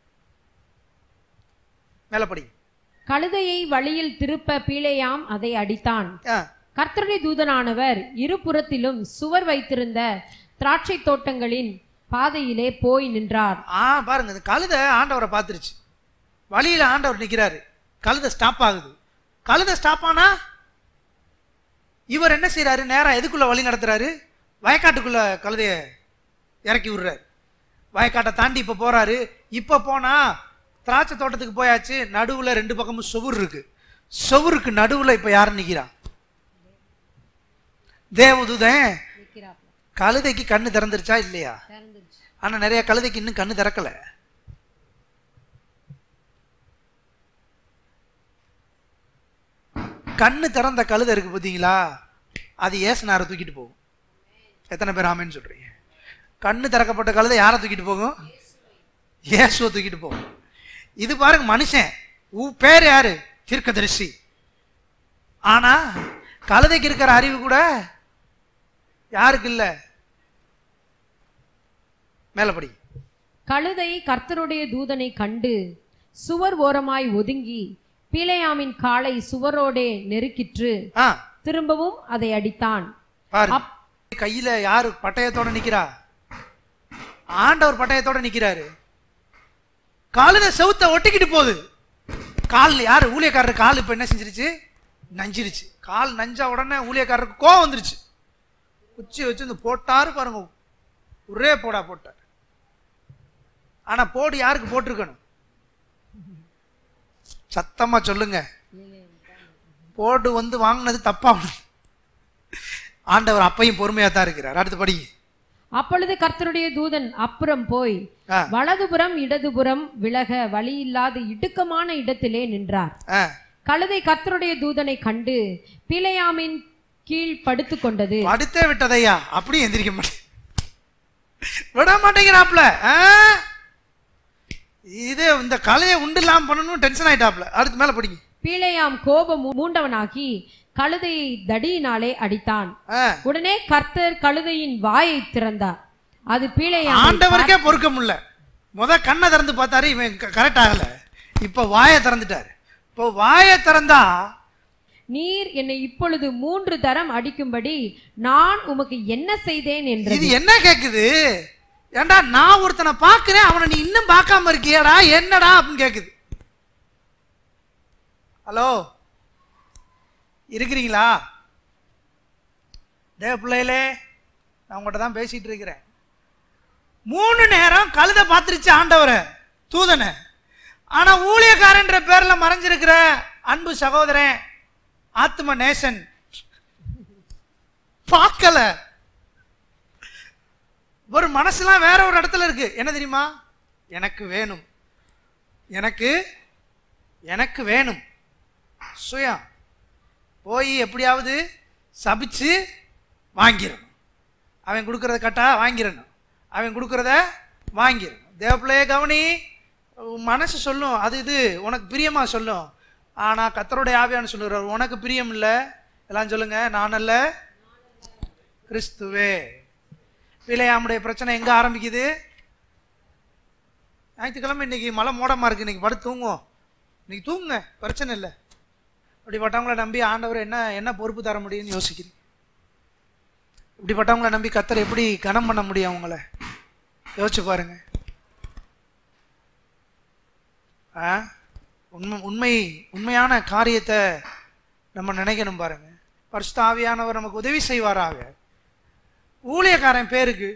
A: மேலப்படி
B: கழுதையை வழியில் திருப்ப பீலேயாம் அதை அடித்தான்
A: ஆ
B: கர்த்தருடைய தூதனானவர் இருபுறத்திலும் சுவர் வைத்திருந்த திராட்சை தோட்டங்களின் பாதையிலே போய் நின்றார்
A: ஆ பாருங்க இந்த கழுதை ஆண்டவரை பார்த்துருச்சு வழியில ஆண்டவர் நிக்கிறாரு கழுதை ஸ்டாப் ஆகுது கழுதை ஸ்டாப் ஆனா இவர் என்ன செய்றாரு நேரா எதுக்குள்ள வழி நடத்துறாரு வயக்காட்டுக்குள்ள கழுதைய இறக்கி விடுறாரு வயக்காட்டை தாண்டி இப்ப போறாரு இப்ப போனா திராட்சை தோட்டத்துக்கு போயாச்சு நடுவுல ரெண்டு பக்கமும் சுவர் இருக்கு சுவருக்கு நடுவுல இப்ப யார் நிக்கிறா தேவதூதன் கழுதைக்கு கண்ணு திறந்துருச்சா இல்லையா ஆனா நிறைய கழுதைக்கு இன்னும் கண்ணு திறக்கல கண்ணு திறந்த கழுதை இருக்கு பார்த்தீங்களா அது ஏசுனாரை தூக்கிட்டு போகும் எத்தனை பேர் ஆமேன்னு சொல்றீங்க கண்ணு திறக்கப்பட்ட கழுதை யாரை தூக்கிட்டு போகும் இயேசுவை தூக்கிட்டு போகும் இது பாருங்க மனுஷன் உ பேர் யாரு தீர்க்கதரிசி ஆனா கழுதைக்கு இருக்கிற அறிவு கூட யாருக்கு இல்ல மேலப்படி
B: கழுதை கர்த்தருடைய தூதனை கண்டு சுவர் ஓரமாய் ஒதுங்கி பீலேயாமின் காலை சுவரோடே நெருக்கிற்று
A: ஆ
B: திரும்பவும் அதை அடித்தான்
A: பாரு கையில யாரு பட்டயத்தோட நிக்கிறா ஆண்டவர் பட்டயத்தோட நிக்கிறாரு காலுத செவுத்த ஒட்டிக்கிட்டு போகுது கால் யாரு ஊழியக்காரர் கால் இப்ப என்ன செஞ்சிருச்சு நஞ்சிருச்சு கால் நஞ்சா உடனே ஊழியக்காரருக்கு கோவம் வந்துருச்சு குச்சி வச்சு இந்த போட்டாரு பாருங்க ஒரே போடா போட்டார் ஆனா போடு யாருக்கு போட்டிருக்கணும் சத்தமா சொல்லுங்க போட்டு வந்து வாங்கினது தப்பா ஆண்டவர் அப்பையும் பொறுமையா தான் இருக்கிறார் அடுத்து படிங்க
B: அப்பொழுது கர்த்தருடைய தூதன் அப்புறம் போய்
A: ஆ,
B: வலதுபுறம் இடதுபுறம் விலக வழியில்லாத இடுக்கமான இடத்திலே நின்றார்
A: ஆ.
B: கழுதை கர்த்தருடைய தூதனை கண்டு பிழையாமின் கீழ் படுத்துக் கொண்டது
A: படுத்தே விட்டதையா அப்படியும் எந்திரிக்க மாட்டேன் விட மாட்டேங்கிறாப்ல ஆ? இது இந்த கலையை உண்டு இல்லாம பண்ணணும் டென்ஷன் ஆயிட்டாப்ல அடுத்து மேல படிங்க
B: பீழையாம் கோபம் மூண்டவனாகி கழுதையை தடியினாலே அடித்தான்
A: ஆ.
B: உடனே கர்த்தர் கழுதையின் வாயை திறந்தார் அது பீழையாம்
A: ஆண்டவருக்கே பொறுக்க முடியல முத கண்ணை திறந்து பார்த்தாரு இவன் கரெக்ட் ஆகல இப்ப வாயை திறந்துட்டாரு இப்போ வாயை திறந்தா
B: நீர் என்னை இப்பொழுது மூன்று தரம் அடிக்கும்படி நான் உமக்கு என்ன செய்தேன் என்று
A: இது என்ன கேக்குது ஏண்டா நான் ஒருத்தனை பார்க்கிறேன் அவனை நீ இன்னும் பார்க்காம இருக்கியாடா என்னடா அப்படின்னு கேக்குது ஹலோ இருக்கிறீங்களா டே பிள்ளைகளே நான் உங்கள்கிட்ட தான் பேசிட்டு இருக்கிறேன் மூணு நேரம் கழுத பார்த்துருச்சு ஆண்டவரை தூதனை ஆனா ஊழியக்காரன்ற பேர்ல மறைஞ்சிருக்கிற அன்பு சகோதரன் ஆத்ம நேசன் பார்க்கல ஒரு மனசுலாம் வேற ஒரு இடத்துல இருக்கு என்ன தெரியுமா எனக்கு வேணும் எனக்கு எனக்கு வேணும் சுயம் போய் எப்படியாவது சபிச்சு வாங்கிடணும் அவன் கொடுக்கறத கட்டா வாங்கிடணும் அவன் கொடுக்கறத வாங்கிடணும் தேவப்பிள்ளைய கவனி உன் மனசு சொல்லும் அது இது உனக்கு பிரியமா சொல்லும் ஆனா கத்தருடைய ஆவியான்னு சொல்லுகிறார் உனக்கு பிரியம் இல்லை எல்லாம் சொல்லுங்க நான் அல்ல கிறிஸ்துவே பிள்ளையாமுடைய பிரச்சனை எங்க ஆரம்பிக்குது ஞாயிற்றுக்கிழமை இன்னைக்கு மழை மோடமா இருக்கு இன்னைக்கு படுத்து தூங்குவோம் இன்னைக்கு தூங்குங்க பிரச்சனை இல்லை இப்படிப்பட்டவங்கள நம்பி ஆண்டவர் என்ன என்ன பொறுப்பு தர முடியும்னு யோசிக்கிறீங்க இப்படிப்பட்டவங்கள நம்பி கத்தர் எப்படி கனம் பண்ண முடியும் அவங்கள யோசிச்சு பாருங்க ஆ உண்மை உண்மை உண்மையான காரியத்தை நம்ம நினைக்கணும் பாருங்க பரிசுத்த ஆவியானவர் நமக்கு உதவி செய்வாராக ஊழியக்காரன் பேருக்கு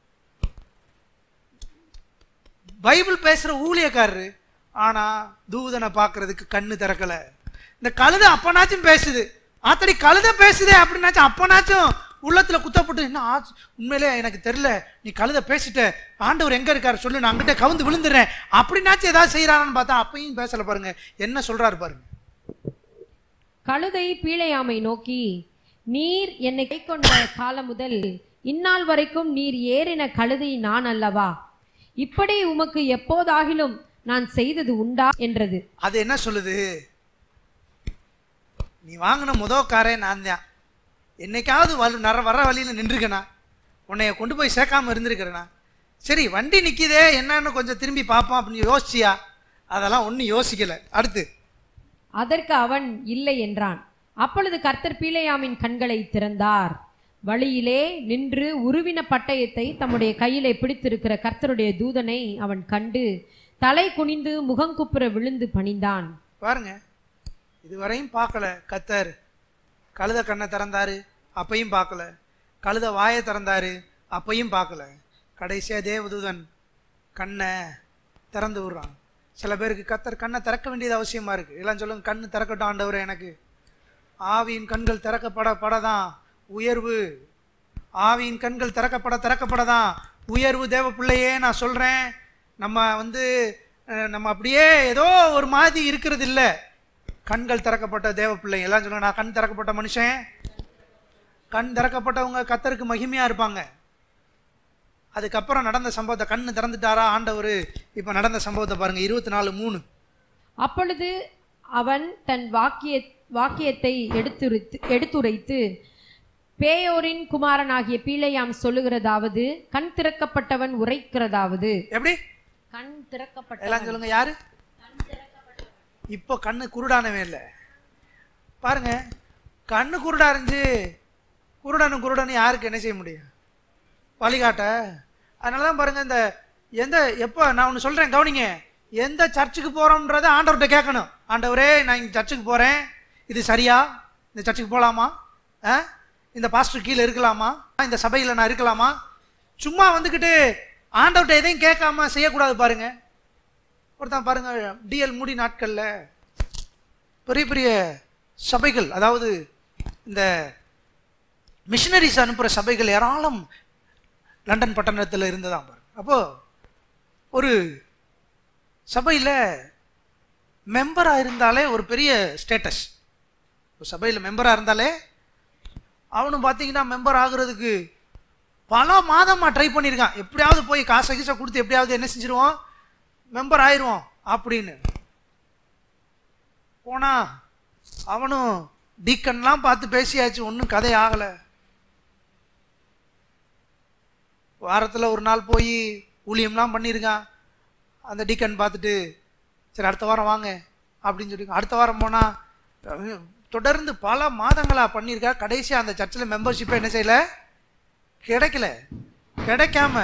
A: பைபிள் பேசுற ஊழியக்காரரு ஆனா தூதனை பார்க்கிறதுக்கு கண்ணு திறக்கல இந்த கழுதை அப்பனாச்சும் பேசுது ஆத்தடி கழுதை பேசுதே அப்படின்னாச்சும் அப்பனாச்சும் உள்ளத்துல குத்தப்பட்டு என்ன ஆச்சு உண்மையிலே எனக்கு தெரியல நீ கழுதை பேசிட்ட ஆண்டவர் எங்க இருக்காரு சொல்லு நான் அங்கிட்ட கவுந்து விழுந்துடுறேன் அப்படின்னாச்சும் ஏதாவது செய்யறான்னு பார்த்தா அப்பையும் பேசல பாருங்க என்ன சொல்றாரு பாருங்க
B: கழுதை பீழையாமை நோக்கி நீர் என்னை கைக்கொண்ட காலம் முதல் இந்நாள் வரைக்கும் நீர் ஏறின கழுதை நான் அல்லவா இப்படி உமக்கு எப்போதாகிலும் நான் செய்தது உண்டா என்றது
A: அது என்ன சொல்லுது நீ வாங்கின முத காரே நான் தான் என்னைக்காவது வலு நர வர வழியில் நின்றுக்கனா உன்னைய கொண்டு போய் சேர்க்காம இருந்திருக்கிறேனா சரி வண்டி நிக்குதே என்னன்னு கொஞ்சம் திரும்பி பார்ப்போம் அப்படின்னு யோசிச்சியா அதெல்லாம் ஒன்றும் யோசிக்கல அடுத்து
B: அதற்கு அவன் இல்லை என்றான் அப்பொழுது கர்த்தர் பீழையாமின் கண்களை திறந்தார் வழியிலே நின்று உருவின பட்டயத்தை தம்முடைய கையிலே பிடித்திருக்கிற கர்த்தருடைய தூதனை அவன் கண்டு தலை குனிந்து முகங்குப்புற விழுந்து பணிந்தான்
A: பாருங்க இதுவரையும் பார்க்கல கத்தர் கழுத கண்ணை திறந்தாரு அப்பையும் பார்க்கல கழுத வாயை திறந்தாரு அப்பையும் பார்க்கல கடைசியா தேவதூதன் கண்ணை திறந்து விடுறான் சில பேருக்கு கத்தர் கண்ணை திறக்க வேண்டியது அவசியமா இருக்கு எல்லாம் சொல்லுங்க கண்ணு திறக்கட்டும் ஆண்டவரே எனக்கு ஆவியின் கண்கள் திறக்கப்பட படதான் உயர்வு ஆவியின் கண்கள் திறக்கப்பட திறக்கப்பட தான் உயர்வு தேவ பிள்ளையே நான் சொல்றேன் நம்ம வந்து அஹ், நம்ம அப்படியே ஏதோ ஒரு மாதிரி இருக்கிறது இல்ல கண்கள் திறக்கப்பட்ட தேவ பிள்ளை எல்லாம் சொல்லுங்க நான் கண் திறக்கப்பட்ட மனுஷன் கண் திறக்கப்பட்டவங்க கத்தருக்கு மகிமையா இருப்பாங்க அதுக்கப்புறம் நடந்த சம்பவத்தை கண்ணு திறந்துட்டாரா ஆண்டவர் இப்ப நடந்த சம்பவத்தை பாருங்க இருபத்தி நாலு மூணு
B: அப்பொழுது அவன் தன் வாக்கிய வாக்கியத்தை எடுத்துரைத்து எடுத்துரைத்து பேயோரின் குமாரனாகிய பீழையாம் சொல்லுகிறதாவது கண் திறக்கப்பட்டவன் உரைக்கிறதாவது
A: எப்படி
B: கண் திறக்கப்பட்ட
A: எல்லாம் சொல்லுங்க யாரு இப்போ கண்ணு குருடானவே இல்லை பாருங்க கண்ணு குருடா இருந்துச்சு குருடனு குருடனு யாருக்கு என்ன செய்ய முடியும் வழிகாட்ட அதனால தான் பாருங்க இந்த எந்த எப்போ நான் ஒன்று சொல்றேன் கவனிங்க எந்த சர்ச்சுக்கு போறோம்ன்றத ஆண்டவர்கிட்ட கேட்கணும் ஆண்டவரே நான் இங்க சர்ச்சுக்கு போறேன் இது சரியா இந்த சர்ச்சுக்கு போகலாமா ஆ இந்த பாஸ்டர் கீழே இருக்கலாமா இந்த சபையில் நான் இருக்கலாமா சும்மா வந்துக்கிட்டு ஆண்டவர்கிட்ட எதையும் கேட்காம செய்யக்கூடாது பாருங்க ஒருத்தன் பாருங்க டிஎல் மூடி நாட்கள்ல பெரிய பெரிய சபைகள் அதாவது இந்த மிஷினரிஸ் அனுப்புகிற சபைகள் ஏராளம் லண்டன் பட்டணத்தில் இருந்ததாம் பாருங்க அப்போ ஒரு சபையில் மெம்பராக இருந்தாலே ஒரு பெரிய ஸ்டேட்டஸ் ஒரு சபையில் மெம்பராக இருந்தாலே அவனும் பார்த்தீங்கன்னா மெம்பர் ஆகுறதுக்கு பல மாதமாக ட்ரை பண்ணியிருக்கான் எப்படியாவது போய் காசை கீசை கொடுத்து எப்படியாவது என்ன செஞ்சிருவோம் மெம்பர் ஆயிடுவோம் அப்படின்னு போனா அவனும் டீக்கன்லாம் பார்த்து பேசியாச்சு ஒன்றும் கதை ஆகலை வாரத்தில் ஒரு நாள் போய் ஊழியம்லாம் பண்ணியிருக்கான் அந்த டீக்கன் பார்த்துட்டு சரி அடுத்த வாரம் வாங்க அப்படின்னு சொல்லி அடுத்த வாரம் போனால் தொடர்ந்து பல மாதங்களாக பண்ணியிருக்கா கடைசியாக அந்த சர்ச்சில் மெம்பர்ஷிப்பை என்ன செய்யல கிடைக்கல கிடைக்காம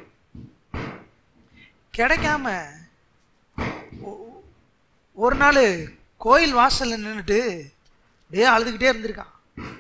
A: கிடைக்காம ஒ- ஒரு நாள் கோயில் வாசல்ல நின்றுட்டு அப்படியே அழுதுகிட்டே இருந்திருக்கான்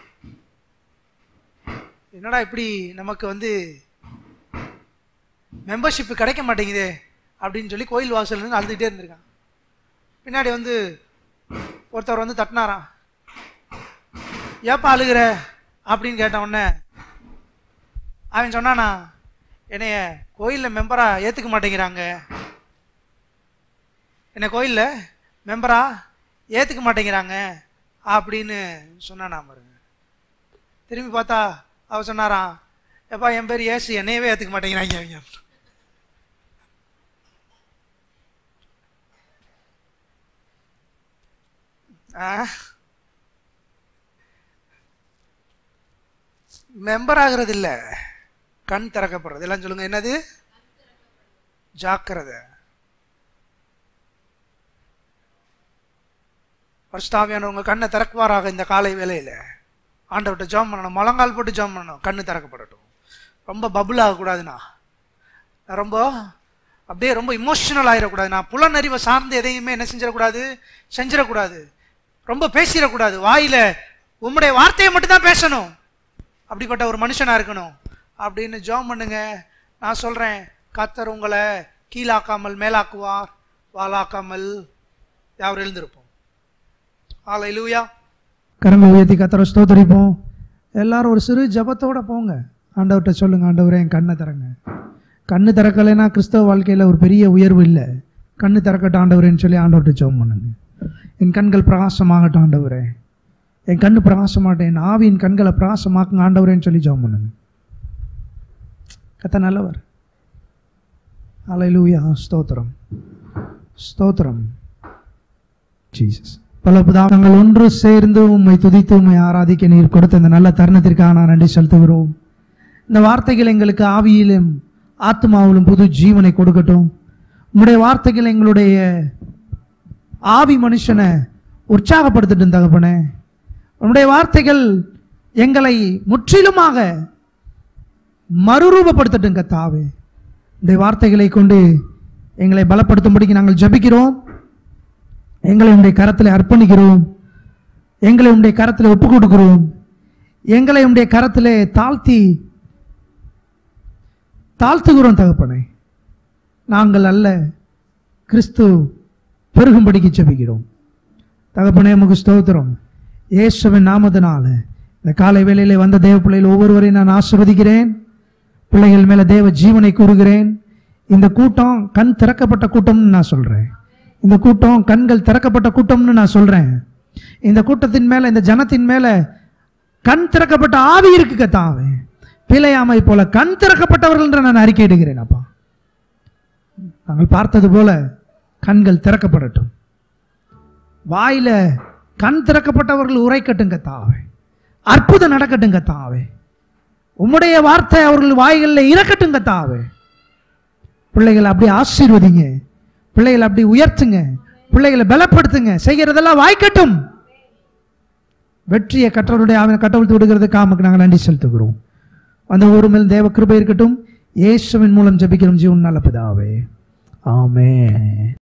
A: என்னடா இப்படி நமக்கு வந்து மெம்பர்ஷிப் கிடைக்க மாட்டேங்குதே அப்படின்னு சொல்லி கோயில் வாசல்ல நின்று அழுதுகிட்டே இருந்திருக்கான் பின்னாடி வந்து ஒருத்தர் வந்து தட்டினாராம் ஏப்பா அழுகிற அப்படின்னு கேட்ட உடனே அவன் சொன்னானா என்னைய கோயிலில் மெம்பராக ஏற்றுக்க மாட்டேங்கிறாங்க என்னை கோயிலில் மெம்பரா ஏற்றுக்க மாட்டேங்கிறாங்க அப்படின்னு சொன்னானா பாருங்க திரும்பி பார்த்தா அவ சொன்னாராம் எப்பா என் பேர் ஏசு என்னையவே ஏற்றுக்க மாட்டேங்கிறாங்க அவங்க ஆ மெம்பர் ஆகிறது இல்ல கண் திறக்கப்படுறது எல்லாம் சொல்லுங்க என்னது ஜாக்கிரதை பரிசுத்தாவியானவங்க கண்ணை திறக்குவாராக இந்த காலை வேளையில ஆண்டவர்கிட்ட ஜாம் பண்ணணும் முழங்கால் போட்டு ஜாம் பண்ணணும் கண்ணு திறக்கப்படட்டும் ரொம்ப பபுள் ஆகக்கூடாதுண்ணா நான் ரொம்ப அப்படியே ரொம்ப இமோஷனல் ஆயிடக்கூடாது நான் புலனறிவை சார்ந்து எதையுமே என்ன செஞ்சிடக்கூடாது செஞ்சிடக்கூடாது ரொம்ப பேசிடக்கூடாது வாயில உம்முடைய வார்த்தையை மட்டும் தான் பேசணும் அப்படிப்பட்ட ஒரு மனுஷனா இருக்கணும் அப்படின்னு ஜெபம் பண்ணுங்க நான் சொல்றேன் கத்தர் உங்களை கீழாக்காமல் மேலாக்குவார் வாலாக்காமல் யாவர் எழுந்திருப்போம் ஆலை லூயா
C: கரங்களை உயர்த்தி கத்தரை ஸ்தோத்தரிப்போம் எல்லாரும் ஒரு சிறு ஜெபத்தோட போங்க ஆண்டவர்கிட்ட சொல்லுங்க ஆண்டவரே என் கண்ணை திறங்க கண்ணு திறக்கலைன்னா கிறிஸ்தவ வாழ்க்கையில் ஒரு பெரிய உயர்வு இல்லை கண்ணு திறக்கட்டும் ஆண்டவரேன்னு சொல்லி ஆண்டவர்கிட்ட ஜெபம் பண்ணுங்க என் கண்கள் பிரகாசமாகட்டும் ஆண்டவரே என் கண்ணு பிரகாசமாகட்டும் என் ஆவியின் கண்களை பிரகாசமாக்குங்க ஆண்டவரேன்னு சொல்லி ஜெபம் பண்ணுங்க கத்த நல்லவர் அலையிலூயா ஸ்தோத்திரம் ஸ்தோத்திரம் ஜீசஸ் பல புதாகங்கள் ஒன்று சேர்ந்து உம்மை துதித்து உம்மை ஆராதிக்க நீர் கொடுத்த இந்த நல்ல தருணத்திற்காக நான் நன்றி செலுத்துகிறோம் இந்த வார்த்தைகள் எங்களுக்கு ஆவியிலும் ஆத்மாவிலும் புது ஜீவனை கொடுக்கட்டும் உம்முடைய வார்த்தைகள் எங்களுடைய ஆவி மனுஷனை உற்சாகப்படுத்தட்டும் தகப்பனே உம்முடைய வார்த்தைகள் எங்களை முற்றிலுமாக மறுரூபப்படுத்தட்டும் கத்தாவே உடைய வார்த்தைகளை கொண்டு எங்களை பலப்படுத்தும்படிக்கு நாங்கள் ஜெபிக்கிறோம் எங்களை உடைய கரத்தில் அர்ப்பணிக்கிறோம் எங்களை உடைய கரத்தில் ஒப்பு கொடுக்கிறோம் எங்களை உடைய கரத்தில் தாழ்த்தி தாழ்த்துகிறோம் தகப்பனே நாங்கள் அல்ல கிறிஸ்து பெருகும்படிக்கு ஜெபிக்கிறோம் தகப்பனே உமக்கு ஸ்தோத்திரம் இயேசுவின் நாமத்தினால இந்த காலை வேளையிலே வந்த தேவ பிள்ளைகள் ஒவ்வொருவரையும் நான் ஆசிர்வதிக்கிறேன் பிள்ளைகள் மேல தேவ ஜீவனை கூறுகிறேன் இந்த கூட்டம் கண் திறக்கப்பட்ட கூட்டம்னு நான் சொல்றேன் இந்த கூட்டம் கண்கள் திறக்கப்பட்ட கூட்டம்னு நான் சொல்றேன் இந்த கூட்டத்தின் மேல இந்த ஜனத்தின் மேல கண் திறக்கப்பட்ட ஆவி இருக்கு கத்தாவே பிழையாமை போல கண் திறக்கப்பட்டவர்கள் என்று நான் அறிக்கையிடுகிறேன் அப்பா நாங்கள் பார்த்தது போல கண்கள் திறக்கப்படட்டும் வாயில கண் திறக்கப்பட்டவர்கள் உரைக்கட்டும் கத்தாவே அற்புதம் நடக்கட்டும் கத்தாவே உம்முடைய வார்த்தை அவர்கள் வாய்களில் இறக்கட்டும் கத்தாவே பிள்ளைகளை அப்படி ஆசீர்வதிங்க பிள்ளைகளை அப்படி உயர்த்துங்க பிள்ளைகளை பலப்படுத்துங்க செய்கிறதெல்லாம் வாய்க்கட்டும் வெற்றியை கற்றவருடைய அவன் கட்டவிழ்த்து விடுகிறதுக்கு ஆமக்கு நாங்கள் நன்றி செலுத்துகிறோம் அந்த ஊர் மேல் தேவ கிருபை இருக்கட்டும் இயேசுவின் மூலம் ஜெபிக்கிறோம் ஜீவன் நல்ல பிதாவே ஆமென்